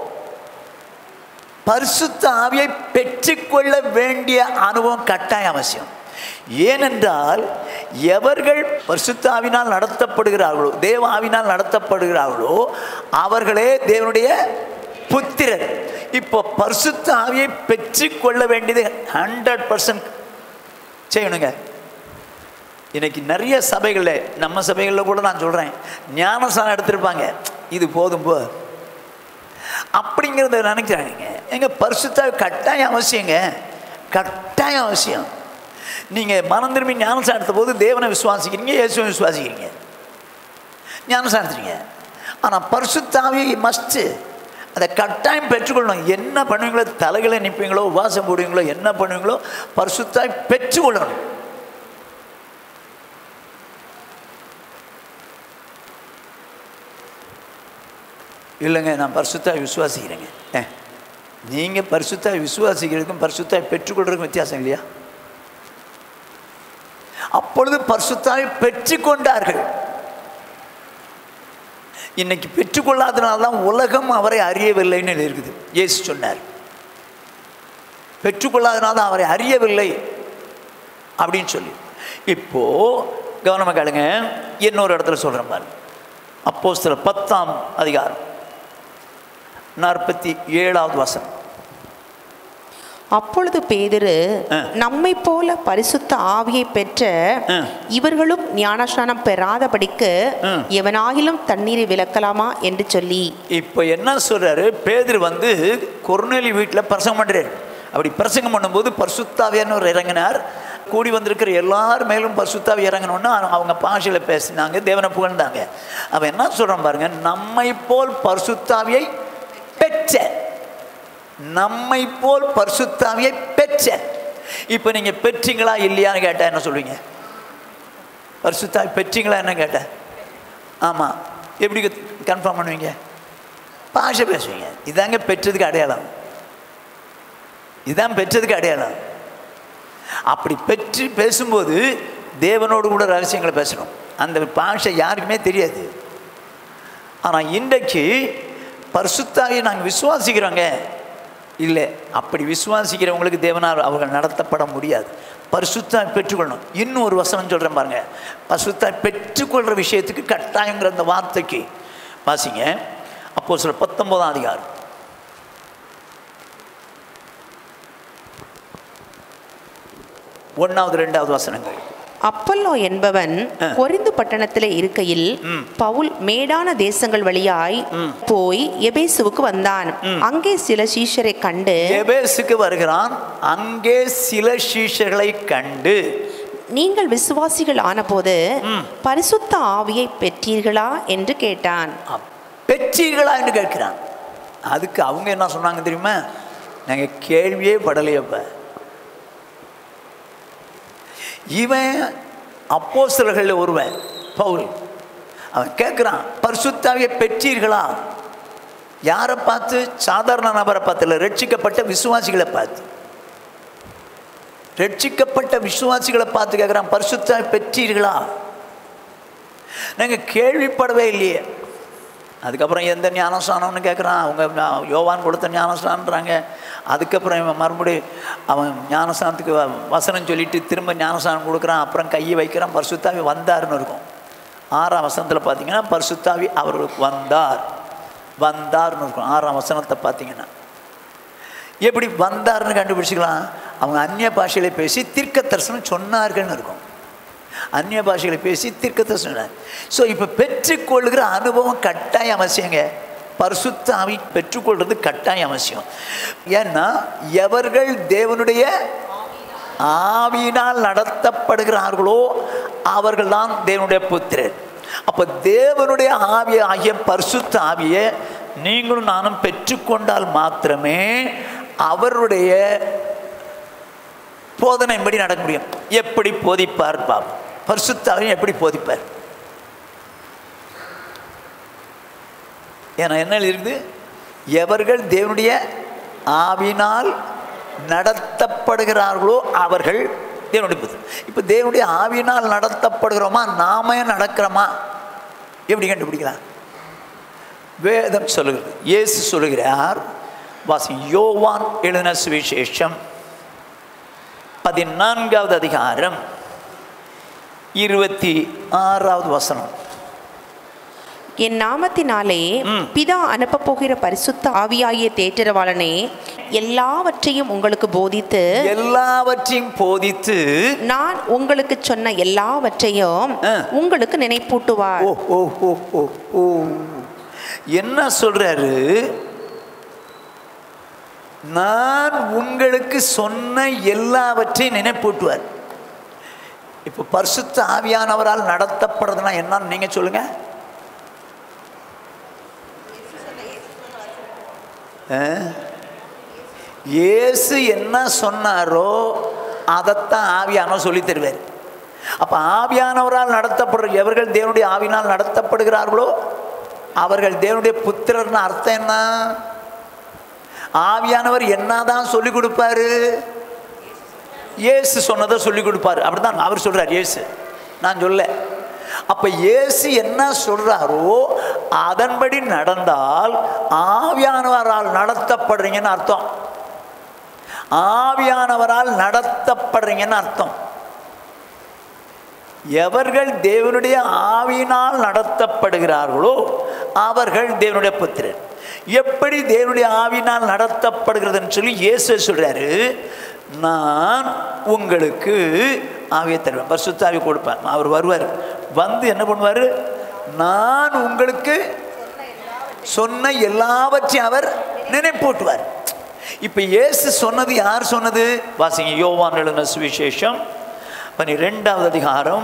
பரிசுத்த ஆவியை பெற்றுக்கொள்ள வேண்டிய அனுபவம் கட்டாய அவசியம் ஏனென்றால் எவர்கள் பரிசுத்த ஆவினால் நடத்தப்படுகிறார்களோ தேவ ஆவினால் நடத்தப்படுகிறார்களோ அவர்களே தேவனுடைய புத்திரர் இப்போ பரிசுத்த ஆவியை பெற்றுக்கொள்ள வேண்டியது ஹண்ட்ரட் பர்சன்ட் செய்யணுங்க இன்னைக்கு நிறைய சபைகளில் நம்ம சபைகளில் கூட நான் சொல்கிறேன் ஞானசானம் எடுத்திருப்பாங்க இது போதும் போ அப்படிங்கிறத நினைக்கிறாங்க எங்க பரிசுத்த கட்டாயம் அவசியங்க கட்டாயம் அவசியம் நீங்கள் மனம் திரும்பி ஞானசானம் எடுத்த போது தேவனை விசுவாசிக்கிறீங்க இயேசுவை விசுவாசிக்கிறீங்க ஞானசானம் எடுத்துறீங்க ஆனால் பரிசுத்தாவி மஸ்ட்டு அதை கட்டாயம் பெற்றுக்கொள்ளணும் என்ன பண்ணுவீங்களோ தலைகளை நிற்பீங்களோ உபாசம் போடுவீங்களோ என்ன பண்ணுவீங்களோ பரிசுத்தாவி பெற்றுக்கொள்ளணும் இல்லைங்க நான் பரிசுத்தாய் விசுவாசிக்கிறேங்க ஏ நீங்கள் பரிசுத்தாய் விசுவாசிக்கிறதுக்கும் பரிசுத்தாய் பெற்றுக்கொள்றதுக்கும் வித்தியாசம் இல்லையா அப்பொழுது பரிசுத்தாய் பெற்றுக்கொண்டார்கள் இன்னைக்கு பெற்றுக்கொள்ளாதனால தான் உலகம் அவரை அறியவில்லைன்னு இருக்குது இயேசு சொன்னார் பெற்றுக்கொள்ளாதனால தான் அவரை அறியவில்லை அப்படின்னு சொல்லி இப்போ கவனமாக கேளுங்க இன்னொரு இடத்துல சொல்கிறேன் பாருங்க அப்போ சில பத்தாம் அதிகாரம் நாற்பத்தி ஏழாவது வசனம் அப்பொழுது பேதுரு ஆ. நம்மை போல பரிசுத்த ஆவியை பெற்ற ஆ. இவர்களும் ஞானஸ்நானம் பெறாதபடிக்கு ஆ. எவனாகிலும் தண்ணீரை விலக்கலாமா என்று சொல்லி இப்போ என்ன சொல்றாரு பேதர் வந்து கொர்நேலி வீட்டில் பிரசங்கம் பண்ணுறாரு அப்படி பிரசங்கம் பண்ணும்போது பரிசுத்தாவியானவர் இறங்கினார் கூடி வந்திருக்கிற எல்லார் மேலும் பரிசுத்தாவி இறங்கணும்னு அவங்க பாஷையில் பேசினாங்க தேவனை புகழ்ந்தாங்க அவன் என்ன சொல்கிறான் பாருங்க நம்மை போல் பரிசுத்தாவியை பெற்ற நம்மை போல் பரிசுத்தாவியை பெற்ற இப்போ நீங்கள் பெற்றீங்களா இல்லையான்னு கேட்டால் என்ன சொல்லுவீங்க பரிசுத்தாவி பெற்றீங்களா என்ன கேட்டேன் ஆமாம் எப்படி கன்ஃபார்ம் பண்ணுவீங்க பாஷை பேசுவீங்க இதாங்க பெற்றதுக்கு அடையாளம் இதான் பெற்றதுக்கு அடையாளம் அப்படி பெற்று பேசும்போது தேவனோடு கூட ரகசியங்களை பேசணும் அந்த பாஷை யாருக்குமே தெரியாது ஆனால் இன்றைக்கு பரிசுத்தாவியை நாங்கள் விசுவாசிக்கிறோங்க இல்லை அப்படி விசுவாசிக்கிறவங்களுக்கு தேவனால் அவர்கள் நடத்தப்பட முடியாது பரிசுத்தாய் பெற்றுக்கொள்ளணும் இன்னும் ஒரு வசனம் சொல்கிறேன் பாருங்க பரிசுத்தாய் பெற்றுக்கொள்கிற விஷயத்துக்கு கட்டாயங்கிற அந்த வார்த்தைக்கு வாசிங்க அப்போ சில பத்தொன்பதாம் அதிகாரம் ஒன்றாவது ரெண்டாவது வசனங்கள் அப்பல்லோ என்பவன் ஆ. கொரிந்து பட்டணத்திலே இருக்கையில் ம். பவுல் மேடான தேசங்கள் வழியாய் போய் எபேசுவுக்கு வந்தான் அங்கே சில சீஷரை கண்டு எபேசுக்கு வருகிறான் அங்கே சில சீஷர்களை கண்டு நீங்கள் விசுவாசிகள் ஆனபோது பரிசுத்த ஆவியை பெற்றீர்களா என்று கேட்டான் அப்- பெற்றீர்களா என்று கேட்கிறான் அதுக்கு அவங்க என்ன சொன்னாங்க தெரியுமா நாங்கள் கேள்வியே படலையப்ப இவன் அப்போஸ்தலர்களில் ஒருவன் பவுல் அவன் கேட்குறான் பரிசுத்தாவியை பெற்றீர்களா யாரை பார்த்து சாதாரண நபரை பார்த்து இல்லை ரட்சிக்கப்பட்ட விசுவாசிகளை பார்த்து ரட்சிக்கப்பட்ட விசுவாசிகளை பார்த்து கேட்குறான் பரிசுத்தாவி பெற்றீர்களா நாங்கள் கேள்விப்படவே இல்லையே அதுக்கப்புறம் எந்த ஞானஸ்தானம்னு கேட்குறான் அவங்க ஞா- யோவான் கொடுத்த ஞானஸ்தானன்றாங்க அதுக்கப்புறம் இவன் மறுபடியும் அவன் ஞானஸ்தானத்துக்கு வ- வசனம் சொல்லிட்டு திரும்ப ஞானஸ்தானம் கொடுக்குறான் அப்புறம் கையை வைக்கிறான் பரிசுத்தாவி வந்தாருன்னு இருக்கும் ஆறாம் வசனத்தில் பார்த்தீங்கன்னா பரிசுத்தாவி அவர்களுக்கு வந்தார் வந்தார்னு இருக்கும் ஆறாம் வசனத்தை பார்த்தீங்கன்னா எப்படி வந்தார்னு கண்டுபிடிச்சிக்கலாம் அவங்க அந்நிய பாஷையில் பேசி தீர்க்க தரிசனம் சொன்னார்கள்னு இருக்கும் அந்நிய பாஷைகளை பேசி தீர்க்க தரிசனம் ஸோ இப்போ பெற்றுக்கொள்கிற அனுபவம் கட்டாயம் அவசியங்க பரிசுத்த ஆவி பெற்றுக்கொள்வது கட்டாயம் அவசியம் ஏன்னா எவர்கள் தேவனுடைய ஆவியினால் நடத்தப்படுகிறார்களோ அவர்கள்தான் தேவனுடைய புத்திரர் அப்போ தேவனுடைய ஆவிய ஆகிய பரிசுத்த ஆவியை நீங்களும் நானும் பெற்றுக்கொண்டால் மாத்திரமே அவருடைய போதனைப்படி நடக்க முடியும் எப்படி போதிப்பார் பாப் பரிசுத்தாவையும் எப்படி போதிப்பார் ஏன்னா என்ன இருக்குது எவர்கள் தேவனுடைய ஆவினால் நடத்தப்படுகிறார்களோ அவர்கள் தேவனுடைய புத்திரர். இப்போ தேவனுடைய ஆவியினால் நடத்தப்படுகிறோமா நாம நடக்கிறோமா எப்படி கண்டுபிடிக்கலாம் வேதம் சொல்லுகிறது இயேசு சொல்லுகிறார் வாசி யோவான் எழுதின சுவிசேஷம் பதினான்காவது அதிகாரம் இருபத்தி ஆறாவது வசனம் என் நாமத்தினாலே பிதா அனுப்பப் போகிற பரிசுத்த ஆவியாகிய தேற்றரவாளனே எல்லாவற்றையும் உங்களுக்கு போதித்து எல்லாவற்றையும் போதித்து நான் உங்களுக்கு சொன்ன எல்லாவற்றையும் ஆ. உங்களுக்கு நினைப்பூட்டுவார் ஓ ஓ ஓ ஓ ஓ என்ன சொல்றாரு நான் உங்களுக்கு சொன்ன எல்லாவற்றையும் நினைப்பூட்டுவார் இப்போ பரிசுத்த ஆவியானவரால் நடத்தப்படுறதுனா என்னன்னு நீங்க சொல்லுங்க ஆ? இயேசு என்ன சொன்னாரோ அதைத்தான் ஆவியானவர் சொல்லி தருவார் அப்போ ஆவியானவரால் நடத்தப்படுற எவர்கள் தேவனுடைய ஆவினால் நடத்தப்படுகிறார்களோ அவர்கள் தேவனுடைய புத்திரர்னு அர்த்தம் என்ன ஆவியானவர் என்னதான் சொல்லி கொடுப்பாரு இயேசு சொன்னதை சொல்லி கொடுப்பாரு அப்படிதான் அவர் சொல்றார் இயேசு நான் சொல்ல அப்ப இயேசு என்ன சொல்றாரோ அதன்படி நடந்தால் ஆவியானவரால் நடத்தப்படுறீங்கன்னு அர்த்தம் ஆவியானவரால் நடத்தப்படுறீங்கன்னு அர்த்தம் எவர்கள் தேவனுடைய ஆவியினால் நடத்தப்படுகிறார்களோ அவர்கள் தேவனுடைய புத்திரர் எப்படி தேவனுடைய ஆவியினால் நடத்தப்படுகிறதுன்னு சொல்லி இயேசு சொல்றாரு நான் உங்களுக்கு ஆவியை தருவேன் பரிசுத்தாவி கொடுப்பேன் அவர் வருவார் வந்து என்ன பண்ணுவார் நான் உங்களுக்கு சொன்ன எல்லாவற்றையும் அவர் நினைப்பூட்டுவார் இப்போ இயேசு சொன்னது யார் சொன்னது வாசிங்க யோவான் எழுதின சுவிசேஷம் பனிரெண்டாவது அதிகாரம்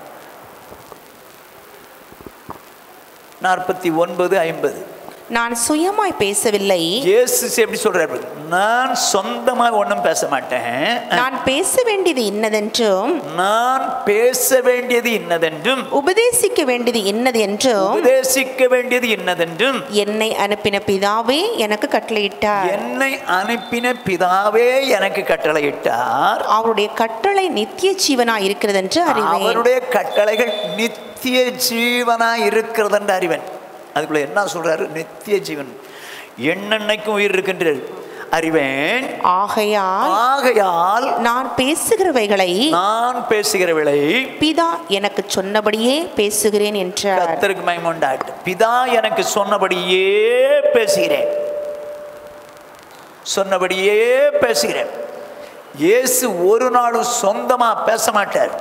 நாற்பத்தி ஒன்பது ஐம்பது நான் சுயமாய் பேசவில்லை இயேசு எப்படி சொல்றாரு நான் சொந்தமாக ஒன்றும் பேச மாட்டேன் நான் பேச வேண்டியது இன்னதென்றும் நான் பேச வேண்டியது இன்னதென்றும் உபதேசிக்க வேண்டியது இன்னது என்றும் உபதேசிக்க வேண்டியது இன்னதென்றும் என்னை அனுப்பின பிதாவே எனக்கு கட்டளையிட்டார் என்னை அனுப்பின பிதாவே எனக்கு கட்டளையிட்டார் அவருடைய கட்டளை நித்திய ஜீவனாய் இருக்கிறது என்று அறிவேன் அவருடைய கட்டளைகள் நித்திய ஜீவனாய் இருக்கிறது என்று அறிவன் அதுக்குள்ள என்ன சொல்றாரு நித்திய ஜீவன் என்னென்னைக்கும் உயிர் இருக்கின்றது அறிவேன் ஆகையால் ஆகையால் நான் பேசுகிறவைகளை நான் பேசுகிற விலை பிதா எனக்கு சொன்னபடியே பேசுகிறேன் என்றார் கத்தருக்கு மைமோண்டாட்டு பிதா எனக்கு சொன்னபடியே பேசுகிறேன் சொன்னபடியே பேசுகிறேன் இயேசு ஒரு நாளும் சொந்தமா பேச மாட்டார்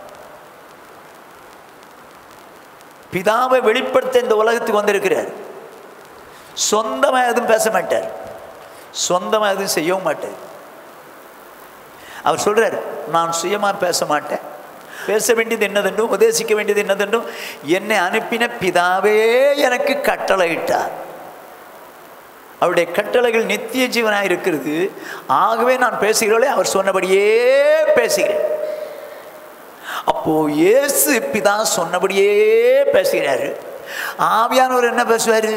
பிதாவை வெளிப்படுத்த இந்த உலகத்துக்கு வந்திருக்கிறார் சொந்தமா எதுவும் பேச மாட்டார் சொந்தமா எதுவும் செய்யவும் மாட்டார் அவர் சொல்றார் நான் சுயமா பேச மாட்டேன் பேச வேண்டியது என்னதென்றும் உபதேசிக்க வேண்டியது என்னதென்றும் என்னை அனுப்பின பிதாவே எனக்கு கட்டளையிட்டார் அவருடைய கட்டளைகள் நித்திய ஜீவனாக இருக்கிறது ஆகவே நான் பேசுகிறவளே அவர் சொன்னபடியே பேசுகிறேன் அப்போ இயேசு பிதா சொன்னபடியே பேசுகிறாரு ஆவியானவர் என்ன பேசுவார்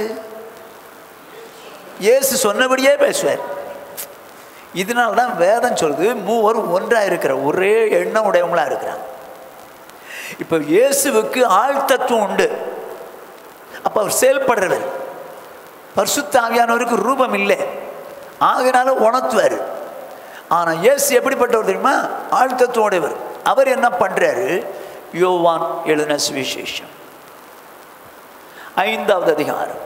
இயேசு சொன்னபடியே பேசுவார் இதனால தான் வேதம் சொல்லுது மூவர் ஒன்றாக இருக்கிற ஒரே எண்ணம் உடையவங்களா இருக்கிறாங்க இப்போ இயேசுவுக்கு ஆழ்த்தத்துவம் உண்டு அப்போ அவர் செயல்படுறவர் பரிசுத்த ஆவியானவருக்கு ரூபம் இல்லை ஆகினால உணர்த்துவார் ஆனால் இயேசு எப்படிப்பட்டவர் தெரியுமா ஆழ்த்தத்துவம் உடையவர் அவர் என்ன பண்ணுறாரு யோவான் எழுதின சுவிசேஷம் ஐந்தாவது அதிகாரம்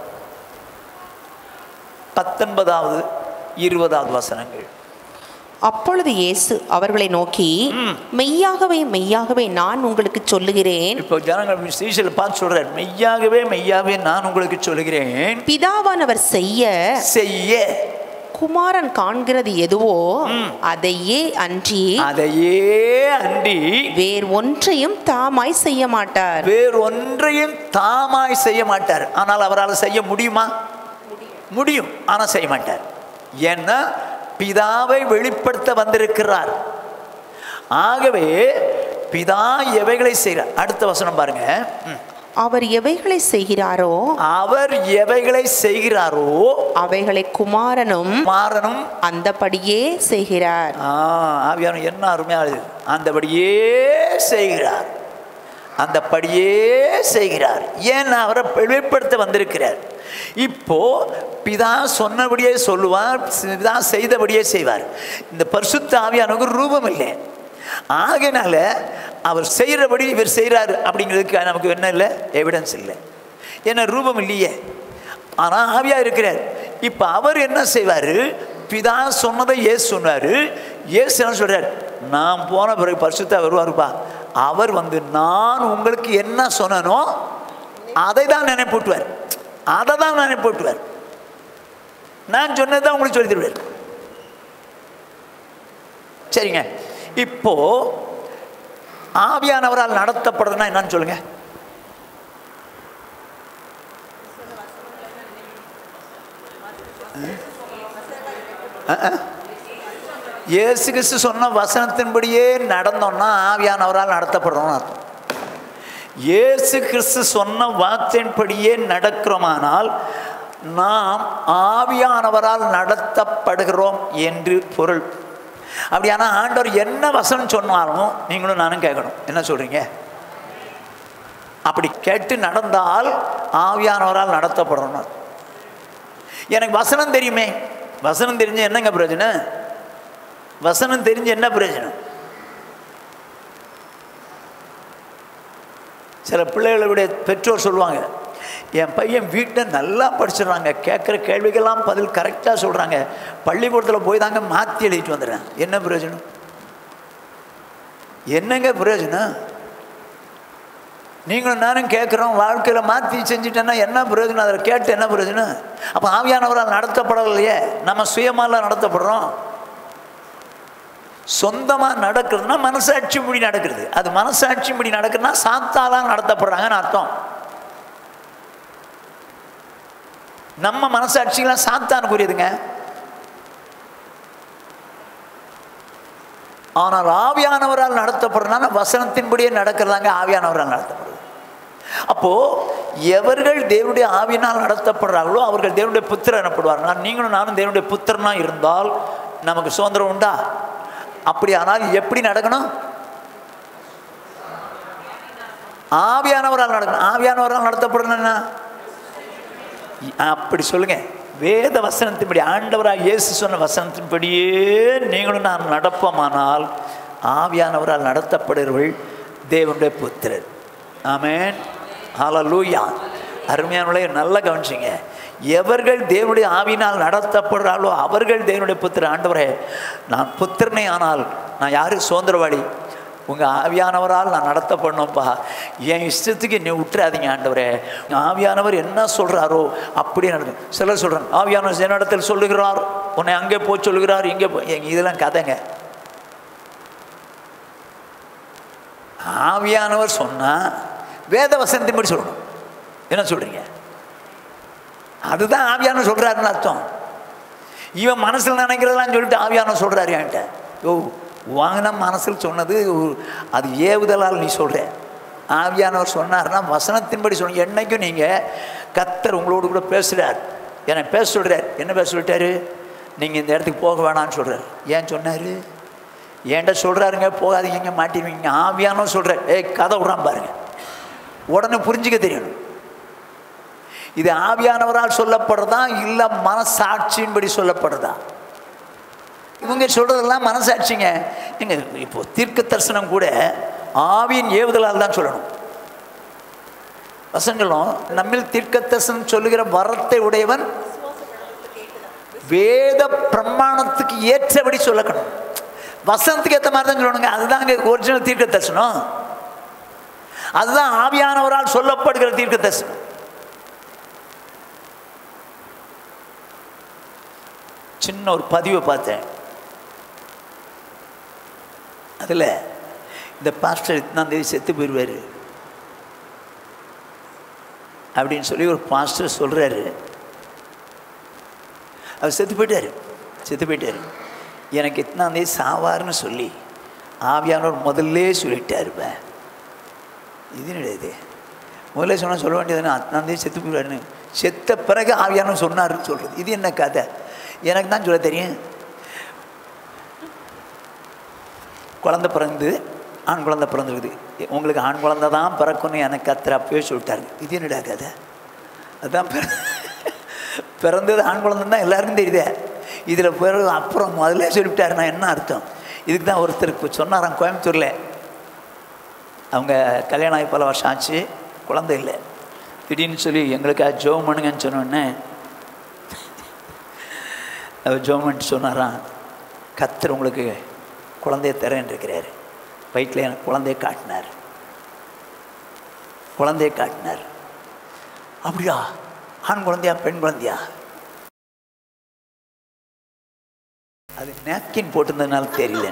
பத்தொன்பதாவது இருபதாவது வசனங்கள் அப்பொழுது இயேசு அவர்களை நோக்கி மெய்யாகவே மெய்யாகவே நான் உங்களுக்கு சொல்லுகிறேன் இப்போ ஜனங்கள் சீசல் பார்த்து சொல்றார் மெய்யாகவே மெய்யாகவே நான் உங்களுக்கு சொல்லுகிறேன் பிதாவானவர் செய்ய செய்ய குமாரன் காண்கிறது எதுவோ அதையே அன்றி அதையே அண்டி வேறு ஒன்றையும் தாமாய் செய்ய மாட்டார் வேறொன்றையும் தாமாய் செய்ய மாட்டார் ஆனால் அவரால் செய்ய முடியுமா முடியும் ஆனால் செய்ய மாட்டார் ஏன்னா பிதாவை வெளிப்படுத்த வந்திருக்கிறார் ஆகவே பிதா எவைகளை செய்கிறார் அடுத்த வசனம் பாருங்க ம். அவர் எவைகளை செய்கிறாரோ அவர் எவைகளை செய்கிறாரோ அவைகளை குமாரனும் மாறனும் அந்தபடியே செய்கிறார் ஆ ஆவியான என்ன அருமையாக அந்தபடியே செய்கிறார் அந்தபடியே செய்கிறார் ஏன் அவரை வெளிப்படுத்த வந்திருக்கிறார் இப்போ பிதா சொன்னபடியே சொல்லுவார் பிதா செய்தபடியே செய்வார் இந்த பரிசுத்த ஆவியானவர் ரூபம் இல்லை ஆகையினால அவர் செய்கிறபடி இவர் செய்கிறார் அப்படிங்கிறதுக்கு நமக்கு என்ன இல்லை எவிடன்ஸ் இல்லை ஏன்னா ரூபம் இல்லையே ஆனால் ஆவியாக இருக்கிறார் இப்போ அவர் என்ன செய்வார் பிதா சொன்னதை ஏசு சொன்னார் ஏசு என்ன சொல்கிறார் நான் போன பிறகு பரிசுத்தா வருவாருப்பா அவர் வந்து நான் உங்களுக்கு என்ன சொன்னனோ அதை தான் நினைப்பூட்டுவார் அதை தான் நினைப்பூட்டுவார் நான் சொன்னது தான் உங்களுக்கு சொல்லி தருவார் சரிங்க இப்போ ஆவியானவரால் நடத்தப்படுறதுன்னா என்னன்னு சொல்லுங்க இயேசு கிறிஸ்து சொன்ன வசனத்தின்படியே நடந்தோம்னா ஆவியானவரால் நடத்தப்படுறோம்னு அர்த்தம் இயேசு கிறிஸ்து சொன்ன வார்த்தையின்படியே நடக்கிறோமானால் நாம் ஆவியானவரால் நடத்தப்படுகிறோம் என்று பொருள் அப்படியானா ஆண்டவர் என்ன வசனம் சொன்னாலும் நீங்களும் நானும் கேட்கணும் என்ன சொல்றீங்க அப்படி கேட்டு நடந்தால் ஆவியானவரால் நடத்தப்படுறோம் அர்த்தம். எனக்கு வசனம் தெரியுமே வசனம் தெரிஞ்சு என்னங்க பிரயோஜனம் வசனம் தெரிஞ்சு என்ன பிரயோஜனம் சில பிள்ளைகளுடைய பெற்றோர் சொல்லுவாங்க என் பையன் வீட்டில் நல்லா படிச்சிடுறாங்க கேட்குற கேள்விக்கெல்லாம் பதில் கரெக்டாக சொல்கிறாங்க பள்ளிக்கூடத்தில் போய் தாங்க மாற்றி எழுதிட்டு வந்துடுறேன் என்ன பிரயோஜனம் என்னங்க பிரயோஜனம் நீங்களும் நானும் கேட்குறோம் வாழ்க்கையில் மாற்றி செஞ்சுட்டேன்னா என்ன பிரயோஜனம் அதில் கேட்டு என்ன பிரயோஜனம் அப்போ ஆவியானவரால் நடத்தப்படலையே நம்ம சுயமாலாம் நடத்தப்படுறோம் சொந்தமாக நடக்கிறதுனா மனசாட்சிப்படி நடக்கிறது அது மனசாட்சிப்படி நடக்குதுன்னா சாத்தாலாம் நடத்தப்படுறாங்கன்னு அர்த்தம் நம்ம மனசாட்சிகளாம் சாத்தானுக்குரியதுங்க ஆனால் ஆவியானவரால் நடத்தப்படுறதுனால வசனத்தின்படியே நடக்கிறதாங்க ஆவியானவரால் நடத்தப்படுது அப்போ எவர்கள் தேவனுடைய ஆவியினால் நடத்தப்படுறார்களோ அவர்கள் தேவனுடைய புத்திரர் எனப்படுவார்கள் நீங்களும் நானும் தேவனுடைய புத்திரனா இருந்தால் நமக்கு சுதந்திரம் உண்டா அப்படி ஆனால் எப்படி நடக்கணும் ஆவியானவரால் நடக்கணும் ஆவியானவரால் நடத்தப்படணும் என்ன அப்படி சொல்லுங்க வேத வசனத்தின்படி ஆண்டவராக இயேசு சொன்ன வசனத்தின்படியே நீங்களும் நான் நடப்போமானால் ஆவியானவரால் நடத்தப்படுகிறவர்கள் தேவனுடைய புத்திரர் ஆமென் ஹalleluya அருமையானவர்களே நல்லா கவனிச்சிங்க எவர்கள் தேவனுடைய ஆவியினால் நடத்தப்படுறாளோ அவர்கள் தேவனுடைய புத்திர ஆண்டவரே நான் புத்திரனே ஆனால் நான் யாரு சுதந்திரவாளி உங்கள் ஆவியானவரால் நான் நடத்தப்படணும்ப்பா என் இஷ்டத்துக்கு நீ விட்டுறாதீங்க ஆண்டவரே ஆவியானவர் என்ன சொல்கிறாரோ அப்படியே நடக்கும் சிலர் சொல்கிறாங்க ஆவியானவர் என்னிடத்தில் சொல்லுகிறார் உன்னை அங்கே போய் சொல்லுகிறார் இங்கே போ எங்க இதெல்லாம் கதைங்க ஆவியானவர் சொன்னா வேத வசனத்தின்படி சொல்லணும் என்ன சொல்றீங்க அதுதான் ஆவியானவர் சொல்றாருன்னு அர்த்தம் இவன் மனசில் நினைக்கிறதெல்லாம் சொல்லிட்டு ஆவியானவர் சொல்றாரு என்கிட்ட ஓ வாங்கின மனசில் சொன்னது ஒரு- அது ஏவுதலால் நீ சொல்ற ஆவியானவர் சொன்னார்னா வசனத்தின்படி சொன்ன என்னைக்கும் நீங்கள் கத்தர் உங்களோடு கூட பேசுகிறார் என்னை பேச சொல்கிறார் என்ன பேச சொல்லிட்டாரு நீங்கள் இந்த இடத்துக்கு போக வேணாம்னு சொல்கிறார் ஏன் சொன்னார் ஏன்டா சொல்கிறாருங்க போகாதீங்க மாட்டிடுவீங்க ஆவியானவர் சொல்கிறார் ஏய் கதை விட்றான் பாருங்க உடனே புரிஞ்சுக்க தெரியணும் இது ஆவியானவரால் சொல்லப்படுறதா இல்லை மனசாட்சியின்படி சொல்லப்படுறதா இவங்க சொல்றதெல்லாம் மனசாட்சிங்க நீங்க இப்போ தீர்க்க தரிசனம் கூட ஆவியின் ஏவுதலால் தான் சொல்லணும் வசங்களும் நம்மில் தீர்க்க தரிசனம் சொல்லுகிற வரத்தை உடையவன் வேத பிரமாணத்துக்கு ஏற்றபடி சொல்லக்கணும் வசனத்துக்கு ஏற்ற மாதிரி தான் சொல்லணுங்க அதுதான் ஒரிஜினல் தீர்க்க தரிசனம் அதுதான் ஆவியானவரால் சொல்லப்படுகிற தீர்க்க தரிசனம் சின்ன ஒரு பதிவை பார்த்தேன் அதில் இந்த பாஸ்டர் இத்தனாம் தேதி செத்து போயிடுவார் அப்படின்னு சொல்லி ஒரு பாஸ்டர் சொல்கிறாரு அவர் செத்து போயிட்டார் செத்து போயிட்டார் எனக்கு இத்தனாம் தேதி சாவார்னு சொல்லி ஆவியானவர் முதல்லே சொல்லிட்டாருப்ப இது கிடையாது முதல்ல சொன்னால் சொல்ல வேண்டியதுன்னு அத்தனாம் தேதி செத்து போயிடுவாருன்னு செத்த பிறகு ஆவியானவர் சொன்னாருன்னு சொல்கிறது இது என்ன கதை எனக்கு தான் சொல்ல தெரியும் குழந்தை பிறந்து ஆண் குழந்தை பிறந்திருக்குது உங்களுக்கு ஆண் குழந்தை தான் பிறக்கும்னு எனக்கு கத்திர அப்பவே சொல்லிட்டாரு இது என்னடா கதை அதுதான் பிற- பிறந்தது ஆண் குழந்தை தான் எல்லாருக்கும் தெரியுதே இதில் பிறகு அப்புறம் முதல்ல சொல்லிவிட்டாருன்னா என்ன அர்த்தம் இதுக்கு தான் ஒருத்தருக்கு சொன்னாராம் கோயம்புத்தூரில் அவங்க கல்யாணம் ஆகி பல வருஷம் ஆச்சு குழந்தை இல்லை திடீர்னு சொல்லி எங்களுக்காக ஜோம் பண்ணுங்கன்னு சொன்னோடனே அவர் ஜோமன்ட்டு சொன்னாராம் கத்தர் உங்களுக்கு குழந்தைய தரேன் இருக்கிறார் வயிற்றில் எனக்கு குழந்தைய காட்டினார் குழந்தைய காட்டினார் அப்படியா ஆண் குழந்தையா பெண் குழந்தையா அது நேப்கின் போட்டிருந்ததுனால தெரியல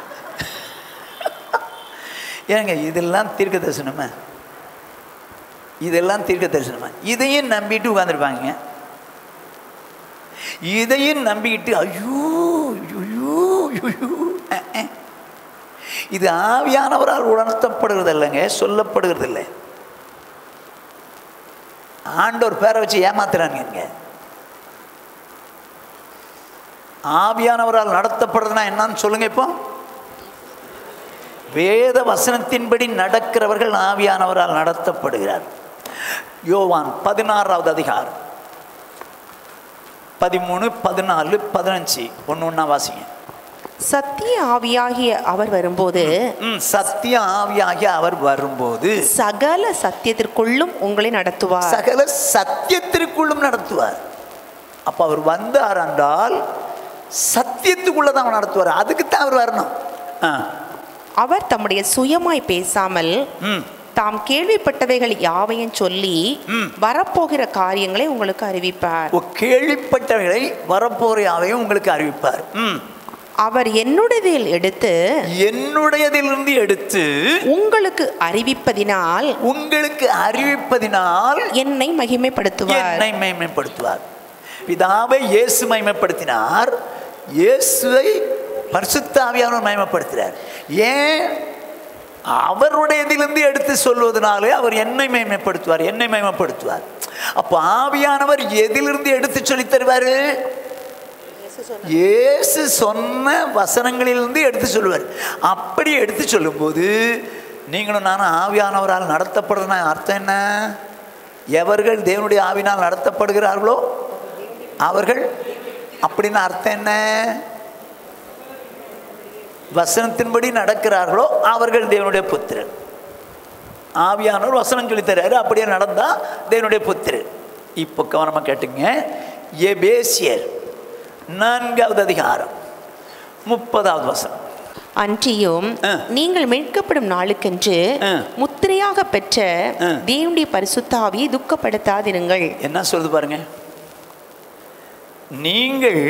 ஏங்க இதெல்லாம் தீர்க்க தரிசனமா இதெல்லாம் தீர்க்க தரிசனமா இதையும் நம்பிட்டு உட்காந்துருப்பாங்க இதையும் நம்பிக்கிட்டு ஐயோ ஐயோ ஐயோ அஹ், அஹ். இது ஆவியானவரால் உணர்த்தப்படுகிறது இல்லைங்க சொல்லப்படுகிறது இல்லை ஆண்டவர் பேரை வச்சு ஏமாத்துறாங்க இங்க ஆவியானவரால் நடத்தப்படுறதுனா என்னன்னு சொல்லுங்க இப்போ வேத வசனத்தின்படி நடக்கிறவர்கள் ஆவியானவரால் நடத்தப்படுகிறார் யோவான் பதினாறாவது அதிகாரம் பதிமூணு பதினாலு பதினஞ்சு ஒன்று ஒன்றா வாசிங்க சத்திய ஆவியாகிய அவர் வரும்போது ம் சத்திய ஆவியாகி அவர் வரும்போது சகல சத்தியத்திற்குள்ளும் உங்களை நடத்துவார் சகல சத்தியத்திற்குள்ளும் நடத்துவார் அப்போ அவர் வந்தார் என்றால் சத்தியத்துக்குள்ள தான் அவர் நடத்துவார் அதுக்கு தான் அவர் வரணும் ஆ அவர் தம்முடைய சுயமாய் பேசாமல் ம் தாம் கேள்விப்பட்டவைகள் யாவையும் சொல்லி ம். வரப்போகிற காரியங்களை உங்களுக்கு அறிவிப்பார் ஓ, கேள்விப்பட்டவைகளை வரப்போற யாவையும் உங்களுக்கு அறிவிப்பார் ம் அவர் என்னுடையதில் எடுத்து என்னுடையதிலிருந்து எடுத்து உங்களுக்கு அறிவிப்பதினால் உங்களுக்கு அறிவிப்பதினால் என்னை மகிமைப்படுத்துவார் என்னை மேன்மைப்படுத்துவார் பிதாவை இயேசு மகிமைப்படுத்தினார் இயேசுவை பரிசுத்தாவியானவர் மகிமைப்படுத்துகிறார் ஏன் அவருடையதிலிருந்து எடுத்து சொல்வதனாலே அவர் என்னை மேன்மைப்படுத்துவார் என்னை மேன்மைப்படுத்துவார் அப்போ ஆவியானவர் எதிலிருந்து எடுத்து சொல்லித் தருவார் இயேசு சொன்ன வசனங்களிலிருந்து எடுத்து சொல்லுவார் அப்படி எடுத்து சொல்லும்போது நீங்களும் நானும் ஆவியானவரால் நடத்தப்படுறதுனா அர்த்தம் என்ன எவர்கள் தேவனுடைய ஆவினால் நடத்தப்படுகிறார்களோ அவர்கள் அப்படின்னு அர்த்தம் என்ன வசனத்தின்படி நடக்கிறார்களோ அவர்கள் தேவனுடைய புத்திரர் ஆவியானவர் வசனம் சொல்லித் தர்றாரு அப்படியே நடந்தா தேவனுடைய புத்திரர் இப்போ கவனமாக கேட்டுங்க எபேசியர் நான்காவது அதிகாரம் முப்பதாவது வசனம் அன்றியும் ஆ. நீங்கள் மீட்கப்படும் நாளுக்கென்று ஆ. முத்திரையாக பெற்ற ஆ. தேவனுடைய பரிசுத்தாவியை துக்கப்படுத்தாதிருங்கள் என்ன சொல்லுது பாருங்க நீங்கள்